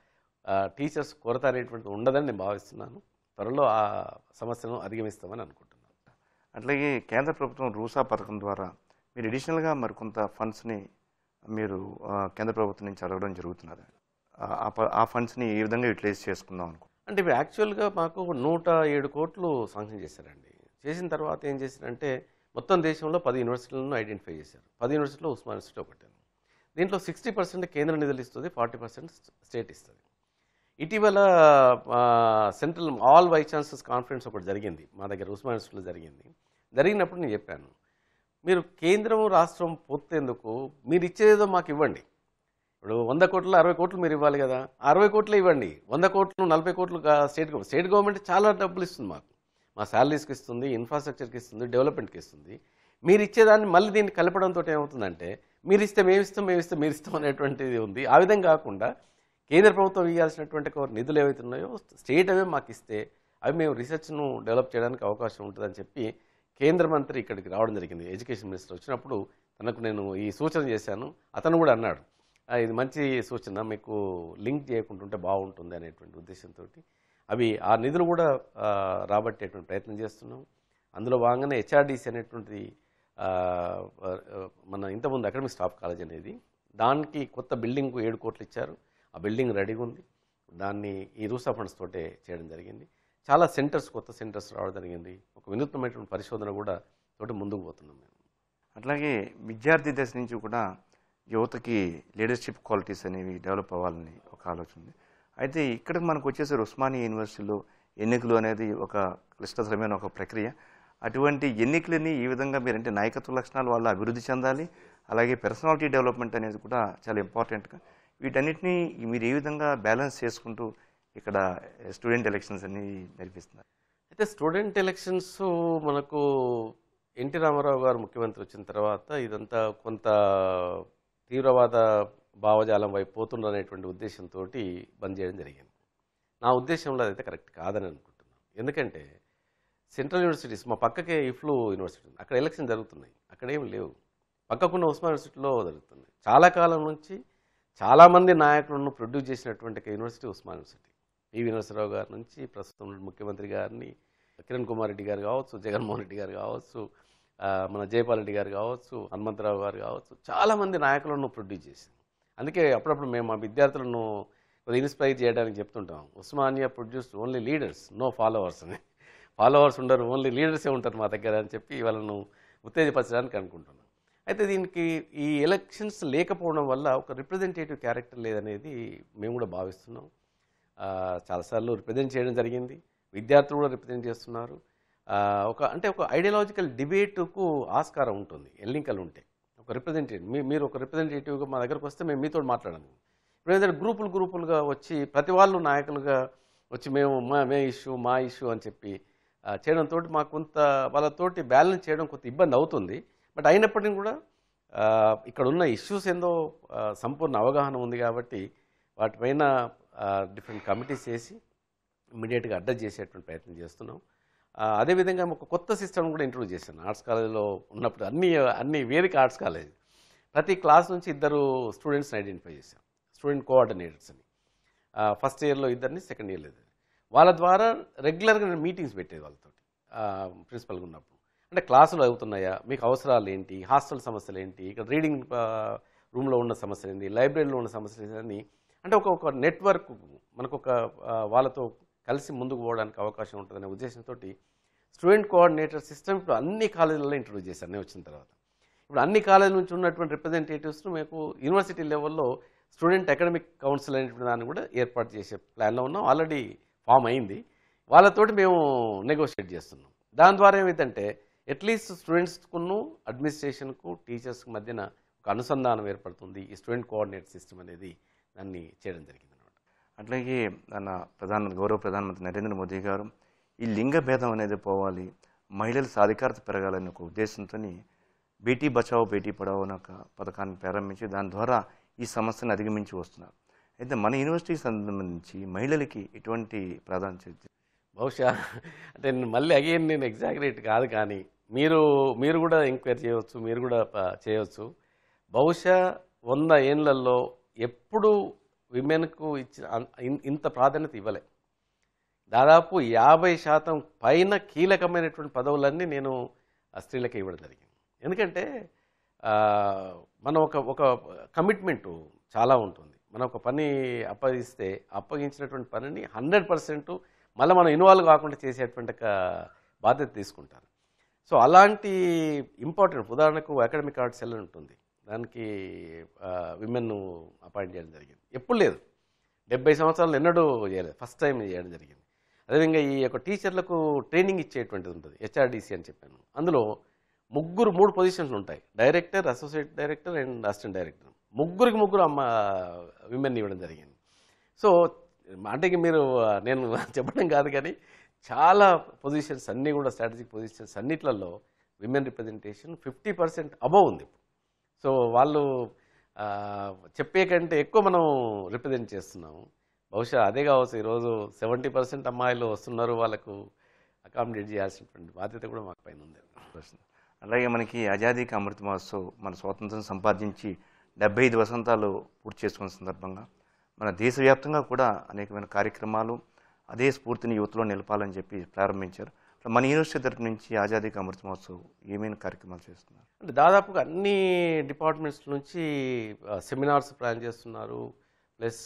ఆ, టీచర్స్ కొరత అనేటువంటిది ఉండదని నేను భావిస్తున్నాను త్వరలో ఆ సమస్యను అధిగమిస్తామని అనుకుంటున్నాను అట్లాగే కేంద్ర ప్రభుత్వం రూసా పథకం ద్వారా మీరు అడిషనల్గా మరికొంత ఫండ్స్ని మీరు ఆ, కేంద్ర ప్రభుత్వం నుంచి అడగడం జరుగుతున్నది ఆ- ఆ ప- ఆ ఫండ్స్ని ఏ విధంగా యూటిలైజ్ చేసుకుందాం అనుకో అంటే ఇప్పుడు యాక్చువల్గా మాకు నూట ఏడు కోట్లు శాంక్షన్ చేశారండి చేసిన తర్వాత ఏం చేశారంటే మొత్తం దేశంలో పది యూనివర్సిటీలను ఐడెంటిఫై చేశారు పది యూనివర్సిటీలో ఉస్మాన్ యూనివర్సిటీ ఒకటి దీంట్లో సిక్స్టీ పర్సెంట్ కేంద్ర నిధులు ఇస్తుంది ఫార్టీ పర్సెంట్ స్టేట్ ఇస్తుంది ఇటీవల ఆ, central all vice chancellors conference ఒకటి జరిగింది మా దగ్గర ఉస్మాన్ యూనివర్సిటీలో జరిగింది జరిగినప్పుడు నేను చెప్పాను మీరు కేంద్రం రాష్ట్రం పొత్తేందుకు మీరు ఇచ్చేదో మాకు ఇవ్వండి ఇప్పుడు వంద కోట్లు అరవై కోట్లు మీరు ఇవ్వాలి కదా ఆ అరవై కోట్లు ఇవ్వండి వంద కోట్లు నలభై కోట్లు గా- స్టేట్ గవర్నమెంట్ స్టేట్ గవర్నమెంట్ చాలా డబ్బులు ఇస్తుంది మాకు మా శాలరీస్కి ఇస్తుంది ఇన్ఫ్రాస్ట్రక్చర్కి ఇస్తుంది డెవలప్మెంట్కి ఇస్తుంది మీరు ఇచ్చేదాన్ని మళ్ళీ దీన్ని కలపడంతో ఏమవుతుందంటే మీరు ఇస్తే మేము ఇస్తాం మేము ఇస్తే మీరు ఇస్తాం అనేటువంటిది ఉంది ఆ విధంగా కాకుండా కేంద్ర ప్రభుత్వం ఇవ్వాల్సినటువంటి ఒక నిధులు ఏవైతే ఉన్నాయో స్టేట్ అవే మాకు ఇస్తే అవి మేము రీసెర్చ్ను డెవలప్ చేయడానికి అవకాశం ఉంటుందని చెప్పి కేంద్ర మంత్రి ఇక్కడికి రావడం జరిగింది ఎడ్యుకేషన్ మినిస్టర్ వచ్చినప్పుడు తనకు నేను ఈ సూచన చేశాను అతను కూడా అన్నాడు "ఆ, ఇది మంచి సూచన మీకు లింక్ చేయకుండా ఉంటే బాగుంటుంది అనేటువంటి ఉద్దేశంతో అవి ఆ నిధులు కూడా ఆ, రాబట్టేటువంటి ప్రయత్నం చేస్తున్నాం అందులో భాగంగానే హెచ్ఆర్డీసీ అనేటువంటిది ఆ, ఆ, మన ఇంతకుముందు అకాడమిక్ స్టాఫ్ కాలేజ్ అనేది దానికి కొత్త బిల్డింగ్కు ఏడు కోట్లు ఇచ్చారు ఆ బిల్డింగ్ రెడీగా ఉంది దాన్ని ఈ రూసా ఫండ్స్ తోటే చేయడం జరిగింది చాలా సెంటర్స్ కొత్త సెంటర్స్ రావడం జరిగింది ఒక వినూత్నమైనటువంటి పరిశోధన కూడా తోటి ముందుకు పోతున్నాం మేము అట్లాగే విద్యార్థి దశ నుంచి కూడా యువతకి లీడర్షిప్ క్వాలిటీస్ అనేవి డెవలప్ అవ్వాలని ఒక ఆలోచన ఉంది అయితే ఇక్కడికి మనకు వచ్చేసరి ఉస్మానియా యూనివర్సిటీలో ఎన్నికలు అనేది ఒక క్లిష్టతరమైన ఒక ప్రక్రియ అటువంటి ఎన్నికలని ఈ విధంగా మీరంటే నాయకత్వ లక్షణాలు వాళ్ళు అభివృద్ధి చెందాలి అలాగే పర్సనాలిటీ డెవలప్మెంట్ అనేది కూడా చాలా ఇంపార్టెంట్గా వీటన్నిటిని మీరు ఏ విధంగా బ్యాలెన్స్ చేసుకుంటూ ఇక్కడ స్టూడెంట్ ఎలక్షన్స్ అనేవి నడిపిస్తున్నారు అయితే స్టూడెంట్ ఎలక్షన్స్ మనకు ఎన్టీ రామారావు గారు ముఖ్యమంత్రి వచ్చిన తర్వాత ఇదంతా కొంత తీవ్రవాద భావజాలం వైపు పోతుండనేటువంటి ఉద్దేశంతో బంద్ చేయడం జరిగింది నా ఉద్దేశంలో అదైతే కరెక్ట్ కాదని అనుకుంటున్నాను ఎందుకంటే సెంట్రల్ యూనివర్సిటీస్ మా పక్కకే ఇఫ్లూ యూనివర్సిటీ ఉంది అక్కడ ఎలక్షన్ జరుగుతున్నాయి అక్కడ ఏమి లేవు పక్కకున్న ఉస్మాన్ యూనివర్సిటీలో జరుగుతుంది చాలా కాలం నుంచి చాలామంది నాయకులను ప్రొడ్యూస్ చేసినటువంటి ఒక యూనివర్సిటీ ఉస్మాన్ యూనివర్సిటీ పివి నరసరావు గారి నుంచి ప్రస్తుతం ఉన్న ముఖ్యమంత్రి గారిని కిరణ్ కుమార్ రెడ్డి గారు కావచ్చు జగన్మోహన్ రెడ్డి గారు కావచ్చు ఆ, మన జయపాల్ రెడ్డి గారు కావచ్చు హనుమంతరావు గారు కావచ్చు చాలామంది నాయకులను ప్రొడ్యూస్ చేసింది అందుకే అప్పుడప్పుడు మేము మా విద్యార్థులను ఇన్స్పైర్ చేయడానికి చెప్తుంటాం Osmania produce only leaders no followers అని ఫాలోవర్స్ ఉండరు ఓన్లీ లీడర్సే ఉంటారు మా దగ్గర అని చెప్పి వాళ్ళను ఉత్తేజపరచడానికి అనుకుంటున్నాం అయితే దీనికి ఈ ఎలక్షన్స్ లేకపోవడం వల్ల ఒక రిప్రజెంటేటివ్ క్యారెక్టర్ లేదనేది మేము కూడా భావిస్తున్నాం ఆ, చాలాసార్లు రిప్రజెంట్ చేయడం జరిగింది విద్యార్థులు కూడా రిప్రజెంట్ చేస్తున్నారు ఆ, ఒక అంటే ఒక ఐడియాలజికల్ డిబేట్కు ఆస్కారం ఉంటుంది ఎన్నికలు ఉంటే ఒక రిప్రజెంటేటివ్ మీ మీరు ఒక రిప్రజెంటేటివ్గా మా దగ్గరకు వస్తే మేము మీతో మాట్లాడము ఇప్పుడు ఏంటంటే గ్రూపులు గ్రూపులుగా వచ్చి ప్రతి వాళ్ళు నాయకులుగా వచ్చి మేము మా మే ఇష్యూ మా ఇష్యూ అని చెప్పి ఆ, చేయడంతో మాకు కొంత వాళ్ళతోటి బ్యాలెన్స్ చేయడం కొంత ఇబ్బంది అవుతుంది బట్ అయినప్పటికీ కూడా ఆ, ఇక్కడ ఉన్న ఇష్యూస్ ఏందో ఆ, సంపూర్ణ అవగాహన ఉంది కాబట్టి వాటిపైన డిఫరెంట్ కమిటీస్ చేసి ఇమీడియట్గా అడ్రస్ చేసేటువంటి ప్రయత్నం చేస్తున్నాం ఆ, అదేవిధంగా ఒక కొత్త సిస్టమ్ కూడా ఇంట్రొడ్యూస్ చేశాను ఆర్ట్స్ కాలేజీలో ఉన్నప్పుడు అన్ని అన్ని వేదిక ఆర్ట్స్ కాలేజ్ ప్రతి క్లాస్ నుంచి ఇద్దరు స్టూడెంట్స్ని ఐడెంటిఫై చేశాం స్టూడెంట్ కోఆర్డినేటర్స్ అని ఫస్ట్ ఇయర్లో ఇద్దరిని సెకండ్ ఇయర్లో ఇద్దరు వాళ్ళ ద్వారా రెగ్యులర్గా నేను మీటింగ్స్ పెట్టేది వాళ్ళతో ప్రిన్సిపల్గా ఉన్నప్పుడు అంటే క్లాసులు అవుతున్నాయా మీకు అవసరాలు ఏంటి హాస్టల్ సమస్యలు ఏంటి ఇక్కడ రీడింగ్ రూమ్లో ఉన్న సమస్యలు ఏంటి లైబ్రరీలో ఉన్న సమస్యలు ఏంటి అని అంటే ఒక ఒక నెట్వర్క్ మనకు ఒక ఆ, వాళ్ళతో కలిసి ముందుకు పోవడానికి అవకాశం ఉంటుందనే ఉద్దేశంతో స్టూడెంట్ కోఆర్డినేటర్ సిస్టమ్ ఇప్పుడు అన్ని కాలేజీలలో ఇంట్రొడ్యూస్ చేశాను నేను వచ్చిన తర్వాత ఇప్పుడు అన్ని కాలేజీల నుంచి ఉన్నటువంటి రిప్రజెంటేటివ్స్ను మీకు యూనివర్సిటీ లెవెల్లో స్టూడెంట్ అకాడమిక్ కౌన్సిల్ అనేటువంటి దాన్ని కూడా ఏర్పాటు చేసే ప్లాన్లో ఉన్నాం ఆల్రెడీ ఫామ్ అయింది వాళ్ళతోటి మేము నెగోషియేట్ చేస్తున్నాం దాని ద్వారా ఏమైందంటే అట్లీస్ట్ స్టూడెంట్స్కును అడ్మినిస్ట్రేషన్కు టీచర్స్కి మధ్యన ఒక అనుసంధానం ఏర్పడుతుంది ఈ స్టూడెంట్ కోఆర్డినేట్ సిస్టమ్ అనేది దాన్ని చేయడం జరిగింది అనమాట అట్లాగే మన ప్రధాన గౌరవ ప్రధానమంత్రి నరేంద్ర మోదీ గారు ఈ లింగ భేదం అనేది పోవాలి మహిళల సాధికారత పెరగాలనే ఒక ఉద్దేశంతో బేటీ బచావో బేటీ పడావో అనే ఒక పథకాన్ని ప్రారంభించి దాని ద్వారా ఈ సమస్యను అధిగమించి వస్తున్నారు అయితే మన యూనివర్సిటీకి సంబంధించి మహిళలకి ఎటువంటి ప్రాధాన్యత ఇచ్చారు? బహుశా అంటే నేను మళ్ళీ అగైన్ నేను ఎగ్జాగరేట్ కాదు కానీ మీరు మీరు కూడా ఎంక్వైరీ చేయవచ్చు మీరు కూడా ప- చేయవచ్చు బహుశా వంద ఏళ్ళల్లో ఎప్పుడు విమెన్కు ఇచ్చిన అన్- ఇన్- ఇంత ప్రాధాన్యత ఇవ్వలే దాదాపు యాభై శాతం పైన కీలకమైనటువంటి పదవులన్నీ నేను ఆ స్త్రీలకే ఇవ్వడం జరిగింది ఎందుకంటే ఆ, మనం ఒక ఒక కమిట్మెంట్ చాలా ఉంటుంది మనం ఒక పని అప్పగిస్తే అప్పగించినటువంటి పనిని హండ్రెడ్ పర్సెంట్ మళ్ళీ మనం ఇన్వాల్వ్ కాకుండా చేసేటువంటి ఒక బాధ్యత తీసుకుంటారు సో అలాంటి ఇంపార్టెంట్ ఉదాహరణకు అకాడమిక్ ఆర్ట్స్ సెల్ ఉంటుంది దానికి విమెన్ అపాయింట్ చేయడం జరిగింది ఎప్పుడు లేదు డెబ్బై సంవత్సరాలు ఎన్నడూ చేయలేదు ఫస్ట్ టైం చేయడం జరిగింది అదేవిధంగా ఈ యొక్క టీచర్లకు ట్రైనింగ్ ఇచ్చేటువంటిది ఉంటుంది హెచ్ఆర్డీసీ అని చెప్పాను అందులో ముగ్గురు మూడు పొజిషన్స్ ఉంటాయి director associate director and assistant director ముగ్గురికి ముగ్గురు అమ్మ విమెన్ ఇవ్వడం జరిగింది సో అంటే ఇక మీరు ఆ, నేను చెప్పడం కాదు కానీ చాలా పొజిషన్స్ అన్నీ కూడా స్ట్రాటజిక్ పొజిషన్స్ అన్నిట్లలో women representation fifty percent above ఉంది సో వాళ్ళు ఆ, చెప్పే కంటే ఎక్కువ మనం రిప్రజెంట్ చేస్తున్నాము బహుశా అదే కావచ్చు ఈరోజు సెవెంటీ పర్సెంట్ అమ్మాయిలు వస్తున్నారు వాళ్ళకు అకామిడేట్ చేయాల్సినటువంటి బాధ్యత కూడా మాకు పైన ఉంది వస్తుంది. అలాగే మనకి ఆజాదీకి అమృత మహోత్సవ్ మన స్వాతంత్రం సంపాదించి డెబ్బై ఐదు వసంతాలు పూర్తి చేసుకున్న సందర్భంగా మన దేశవ్యాప్తంగా కూడా అనేకమైన కార్యక్రమాలు అదే స్ఫూర్తిని యువతలో నిలపాలని చెప్పి ప్రారంభించారు అట్లా మన యూనివర్సిటీ తరపు నుంచి ఆజాదీకి అమృత మహోత్సవ్ ఏమేమి కార్యక్రమాలు చేస్తున్నారు అంటే దాదాపుగా అన్ని డిపార్ట్మెంట్స్ నుంచి సెమినార్స్ ప్లాన్ చేస్తున్నారు ప్లస్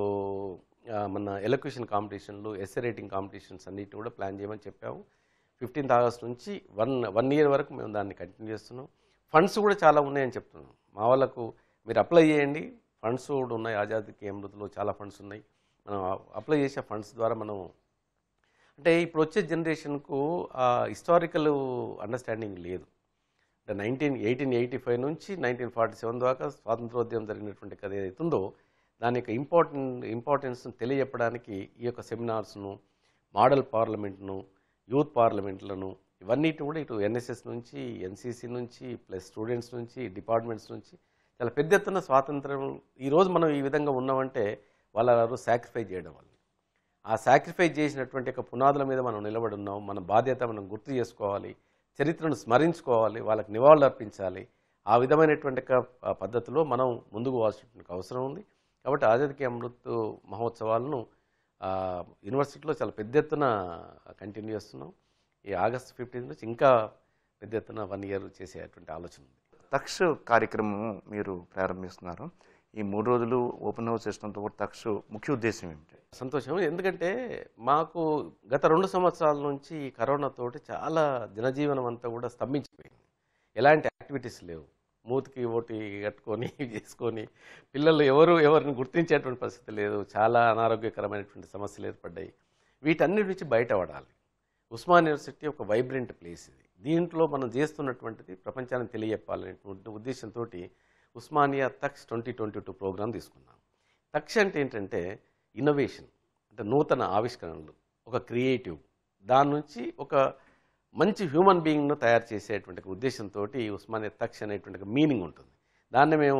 మన ఎలక్యూషన్ కాంపిటీషన్లు ఎస్ఏ రేటింగ్ కాంపిటీషన్స్ అన్నిటిని కూడా ప్లాన్ చేయమని చెప్పాము ఫిఫ్టీన్త్ ఆగస్ట్ నుంచి వన్ వన్ ఇయర్ వరకు మేము దాన్ని కంటిన్యూ చేస్తున్నాం ఫండ్స్ కూడా చాలా ఉన్నాయని చెప్తున్నాం మా వాళ్ళకు మీరు అప్లై చేయండి ఫండ్స్ కూడా ఉన్నాయి ఆజాదీకి అమృతలో చాలా ఫండ్స్ ఉన్నాయి మనం అప్లై చేసే ఫండ్స్ ద్వారా మనం అంటే ఇప్పుడు వచ్చే జనరేషన్కు హిస్టారికల్ అండర్స్టాండింగ్ లేదు అంటే నైన్టీన్ ఎయిటీన్ ఎయిటీ ఫైవ్ నుంచి నైన్టీన్ ఫార్టీ సెవెన్ దాకా స్వాతంత్రోద్యమం జరిగినటువంటి కథ ఏదైతే ఉందో దాని యొక్క ఇంపార్టెంట్ ఇంపార్టెన్స్ను తెలియజెప్పడానికి ఈ యొక్క సెమినార్స్ను మోడల్ పార్లమెంట్ను యూత్ పార్లమెంట్లను ఇవన్నిటి కూడా ఇటు ఎన్ఎస్ఎస్ నుంచి ఎన్సీసీ నుంచి ప్లస్ స్టూడెంట్స్ నుంచి డిపార్ట్మెంట్స్ నుంచి చాలా పెద్ద ఎత్తున స్వాతంత్రం ఈరోజు మనం ఈ విధంగా ఉన్నామంటే వాళ్ళ సాక్రిఫై చేయడం వల్ల ఆ సాక్రిఫైస్ చేసినటువంటి యొక్క పునాదుల మీద మనం నిలబడి ఉన్నాం మన బాధ్యత మనం గుర్తు చేసుకోవాలి చరిత్రను స్మరించుకోవాలి వాళ్ళకి నివాళులు అర్పించాలి ఆ విధమైనటువంటి ఒక, ఆ, పద్ధతిలో మనం ముందుకు పోవాల్సినటువంటి అవసరం ఉంది కాబట్టి ఆజాదీ అమృత్ మహోత్సవాలను ఆ, యూనివర్సిటీలో చాలా పెద్ద ఎత్తున కంటిన్యూ చేస్తున్నాం ఈ ఆగస్ట్ ఫిఫ్టీన్ నుంచి ఇంకా పెద్ద ఎత్తున వన్ ఇయర్ చేసేటువంటి ఆలోచన ఉంది తక్ష కార్యక్రమం మీరు ప్రారంభిస్తున్నారు ఈ మూడు రోజులు ఓపెన్ హౌస్ సిస్టంతో పాటు తక్ష ముఖ్య ఉద్దేశం ఏమిటి సంతోషం ఎందుకంటే మాకు గత రెండు సంవత్సరాల నుంచి ఈ కరోనా తోటి చాలా జనజీవనం అంతా కూడా స్తంభించిపోయింది ఎలాంటి యాక్టివిటీస్ లేవు మూతికి ఓటి కట్టుకొని చేసుకొని పిల్లలు ఎవరు ఎవరిని గుర్తించేటువంటి పరిస్థితి లేదు చాలా అనారోగ్యకరమైనటువంటి సమస్యలు ఏర్పడ్డాయి వీటన్నిటి నుంచి బయటపడాలి ఉస్మాన్ యూనివర్సిటీ ఒక వైబ్రెంట్ ప్లేస్ ఇది దీంట్లో మనం చేస్తున్నటువంటిది ప్రపంచానికి తెలియజెప్పాలనేటువంటి ఉద్దేశంతో ఉస్మానియా తక్స్ ట్వంటీ ట్వంటీ టూ ప్రోగ్రామ్ తీసుకున్నాం తక్ష అంటే ఏంటంటే ఇన్నోవేషన్ అంటే నూతన ఆవిష్కరణలు ఒక క్రియేటివ్ దాని నుంచి ఒక మంచి హ్యూమన్ బీయింగ్ను తయారు చేసేటువంటి ఒక ఉద్దేశంతో ఉస్మానియా తక్ష అనేటువంటి ఒక మీనింగ్ ఉంటుంది దాన్ని మేము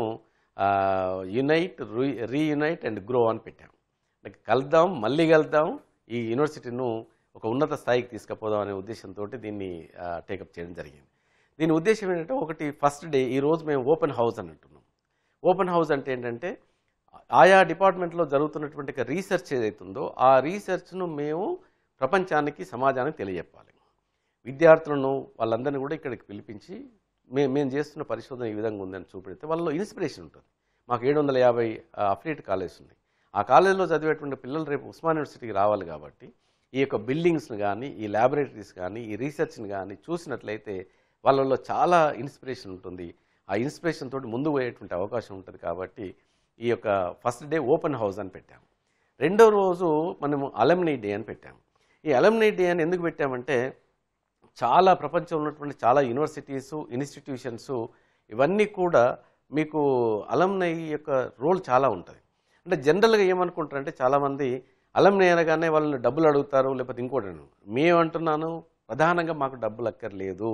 యునైట్ రీయునైట్ అండ్ గ్రో అని పెట్టాం అంటే కలుద్దాం మళ్ళీ కలుద్దాం ఈ యూనివర్సిటీను ఒక ఉన్నత స్థాయికి తీసుకుపోదాం అనే ఉద్దేశంతో దీన్ని టేకప్ చేయడం జరిగింది దీని ఉద్దేశం ఏంటంటే ఒకటి ఫస్ట్ డే ఈ రోజు మేము ఓపెన్ హౌస్ అని అంటున్నాం ఓపెన్ హౌస్ అంటే ఏంటంటే ఆయా డిపార్ట్మెంట్లో జరుగుతున్నటువంటి ఒక రీసెర్చ్ ఏదైతుందో ఆ రీసెర్చ్ను మేము ప్రపంచానికి సమాజానికి తెలియజెప్పాలి విద్యార్థులను వాళ్ళందరినీ కూడా ఇక్కడికి పిలిపించి మేము మేము చేస్తున్న పరిశోధన ఈ విధంగా ఉందని చూపెడితే వాళ్ళలో ఇన్స్పిరేషన్ ఉంటుంది మాకు ఏడు వందల యాభై అఫిలియేట్ కాలేజ్ ఉన్నాయి ఆ కాలేజీలో చదివేటువంటి పిల్లలు రేపు ఉస్మాన్ యూనివర్సిటీకి రావాలి కాబట్టి ఈ యొక్క బిల్డింగ్స్ని కానీ ఈ ల్యాబొరేటరీస్ కానీ ఈ రీసెర్చ్ని కానీ చూసినట్లయితే వాళ్ళలో చాలా ఇన్స్పిరేషన్ ఉంటుంది ఆ ఇన్స్పిరేషన్ తోటి ముందు పోయేటువంటి అవకాశం ఉంటుంది కాబట్టి ఈ యొక్క ఫస్ట్ డే ఓపెన్ హౌస్ అని పెట్టాము రెండో రోజు మనము అలమ్నీ డే అని పెట్టాము ఈ అలమ్నీ డే అని ఎందుకు పెట్టామంటే చాలా ప్రపంచంలో ఉన్నటువంటి చాలా యూనివర్సిటీస్ ఇన్స్టిట్యూషన్స్ ఇవన్నీ కూడా మీకు అలమ్నై యొక్క రోల్ చాలా ఉంటుంది అంటే జనరల్గా ఏమనుకుంటారంటే చాలామంది అలమ్నై అనగానే వాళ్ళని డబ్బులు అడుగుతారు లేకపోతే ఇంకోటి మేము అంటున్నాను ప్రధానంగా మాకు డబ్బులు అక్కర్లేదు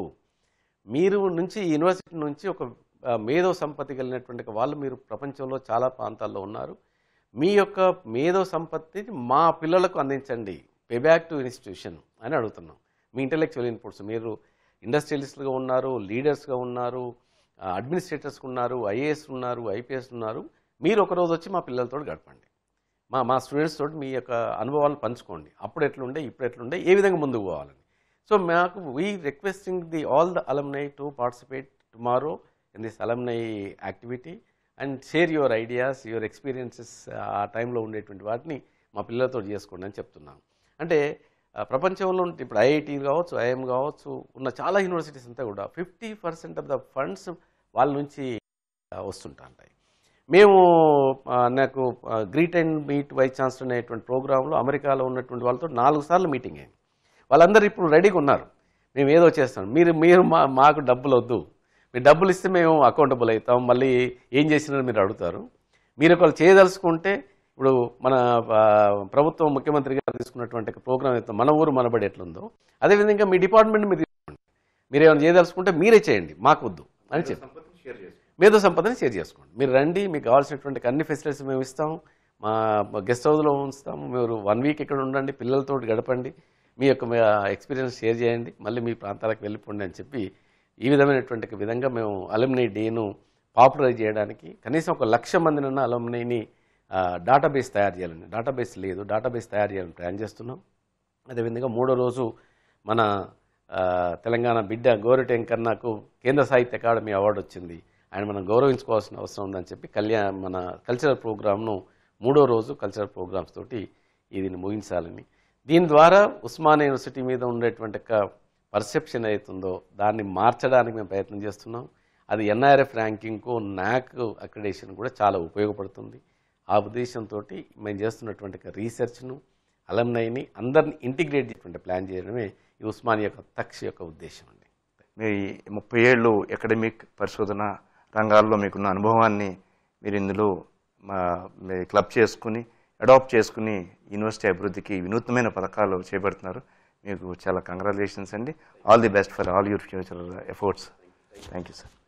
మీరు నుంచి ఈ యూనివర్సిటీ నుంచి ఒక ఆ, మేధో సంపత్తి కలిగినటువంటి ఒక వాళ్ళు మీరు ప్రపంచంలో చాలా ప్రాంతాల్లో ఉన్నారు మీ యొక్క మేధో సంపత్తిని మా పిల్లలకు అందించండి పే బ్యాక్ టు ఇన్స్టిట్యూషన్ అని అడుగుతున్నాం మీ ఇంటలెక్చువల్ ఇన్పుట్స్ మీరు ఇండస్ట్రియలిస్ట్గా ఉన్నారు లీడర్స్గా ఉన్నారు అడ్మినిస్ట్రేటర్స్గా ఉన్నారు ఐఏఎస్ ఉన్నారు ఐపీఎస్ ఉన్నారు మీరు ఒక రోజు వచ్చి మా పిల్లలతో గడపండి మా మా స్టూడెంట్స్ తోటి మీ యొక్క అనుభవాలు పంచుకోండి అప్పుడు ఎట్లుండే ఇప్పుడు ఎట్లుండే ఏ విధంగా ముందుకు పోవాలని సో మాకు we requesting the all the alumni to participate tomorrow in this alumni activity and share your ideas your experiences ఆ టైంలో ఉండేటువంటి వాటిని మా పిల్లలతో చేసుకోండి అని చెప్తున్నాను అంటే ఆ, ప్రపంచంలో ఉంటే ఇప్పుడు ఐఐటి కావచ్చు ఐఎం కావచ్చు ఉన్న చాలా యూనివర్సిటీస్ అంతా కూడా fifty percent of the funds వాళ్ళ నుంచి ఆ, వస్తుంటా ఉంటాయి మేము ఆ, నాకు greet and meet vice chancellor అనేటువంటి ప్రోగ్రాంలో అమెరికాలో ఉన్నటువంటి వాళ్ళతో నాలుగు సార్లు మీటింగ్ అయింది వాళ్ళందరూ ఇప్పుడు రెడీగా ఉన్నారు మేము ఏదో చేస్తాం మీరు మీరు మా మాకు డబ్బులు వద్దు మీరు డబ్బులు ఇస్తే మేము అకౌంటబుల్ అవుతాం మళ్ళీ ఏం చేసినారో మీరు అడుగుతారు మీరు ఒకళ్ళు చేయదలుచుకుంటే ఇప్పుడు మన ఆ, ప్రభుత్వం ముఖ్యమంత్రి గారు తీసుకున్నటువంటి ప్రోగ్రామ్ అయితే మన ఊరు మనబడి ఎట్లుందో అదేవిధంగా మీ డిపార్ట్మెంట్ మీరు తీసుకోండి మీరు ఏమైనా చేయదలుచుకుంటే మీరే చేయండి మాకు వద్దు అని చెప్పి మేధో సంపదని షేర్ చేసుకోండి మీరు రండి మీకు కావాల్సినటువంటి అన్ని ఫెసిలిటీస్ మేము ఇస్తాం మా గెస్ట్ హౌస్లో ఉంచుతాము మీరు వన్ వీక్ ఇక్కడ ఉండండి పిల్లలతో గడపండి మీ యొక్క ఎక్స్పీరియన్స్ షేర్ చేయండి మళ్ళీ మీ ప్రాంతాలకు వెళ్ళిపోండి అని చెప్పి ఈ విధమైనటువంటి ఒక విధంగా మేము అలుమినీ డేను పాపులరైజ్ చేయడానికి కనీసం ఒక లక్ష మందినన్న అలుమినీని డేటాబేస్ తయారు చేయాలండి డేటాబేస్ లేదు డేటాబేస్ తయారు చేయాలని ప్లాన్ చేస్తున్నాం అదేవిధంగా మూడో రోజు మన ఆ, తెలంగాణ బిడ్డ గోరి టెంకర్నాకు కేంద్ర సాహిత్య అకాడమీ అవార్డు వచ్చింది ఆయన మనం గౌరవించుకోవాల్సిన అవసరం ఉందని చెప్పి కళ్యాణ మన కల్చరల్ ప్రోగ్రామ్ను మూడో రోజు కల్చరల్ ప్రోగ్రామ్స్ తోటి ఇది ముగించాలని దీని ద్వారా ఉస్మానియా యూనివర్సిటీ మీద ఉండేటువంటి ఒక పర్సెప్షన్ అవుతుందో దాన్ని మార్చడానికి మేము ప్రయత్నం చేస్తున్నాం అది ఎన్ఐఆర్ఎఫ్ ర్యాంకింగ్కు నాక్ అక్రిడేషన్ కూడా చాలా ఉపయోగపడుతుంది ఆ ఉద్దేశంతో మేము చేస్తున్నటువంటి ఒక రీసెర్చ్ను అలమ్నైని అందరిని ఇంటిగ్రేట్ చేసేటువంటి ప్లాన్ చేయడమే ఈ ఉస్మానియా యొక్క తక్ష యొక్క ఉద్దేశం అండి మీ ముప్పై ఏళ్ళు అకాడమిక్ పరిశోధన రంగాల్లో మీకున్న అనుభవాన్ని మీరు ఇందులో మా మీ క్లబ్ చేసుకుని అడాప్ట్ చేసుకుని యూనివర్సిటీ అభివృద్ధికి వినూత్నమైన పథకాలు చేపడుతున్నారు మీకు చాలా కంగ్రాచులేషన్స్ అండి all the best for all your future efforts thank you sir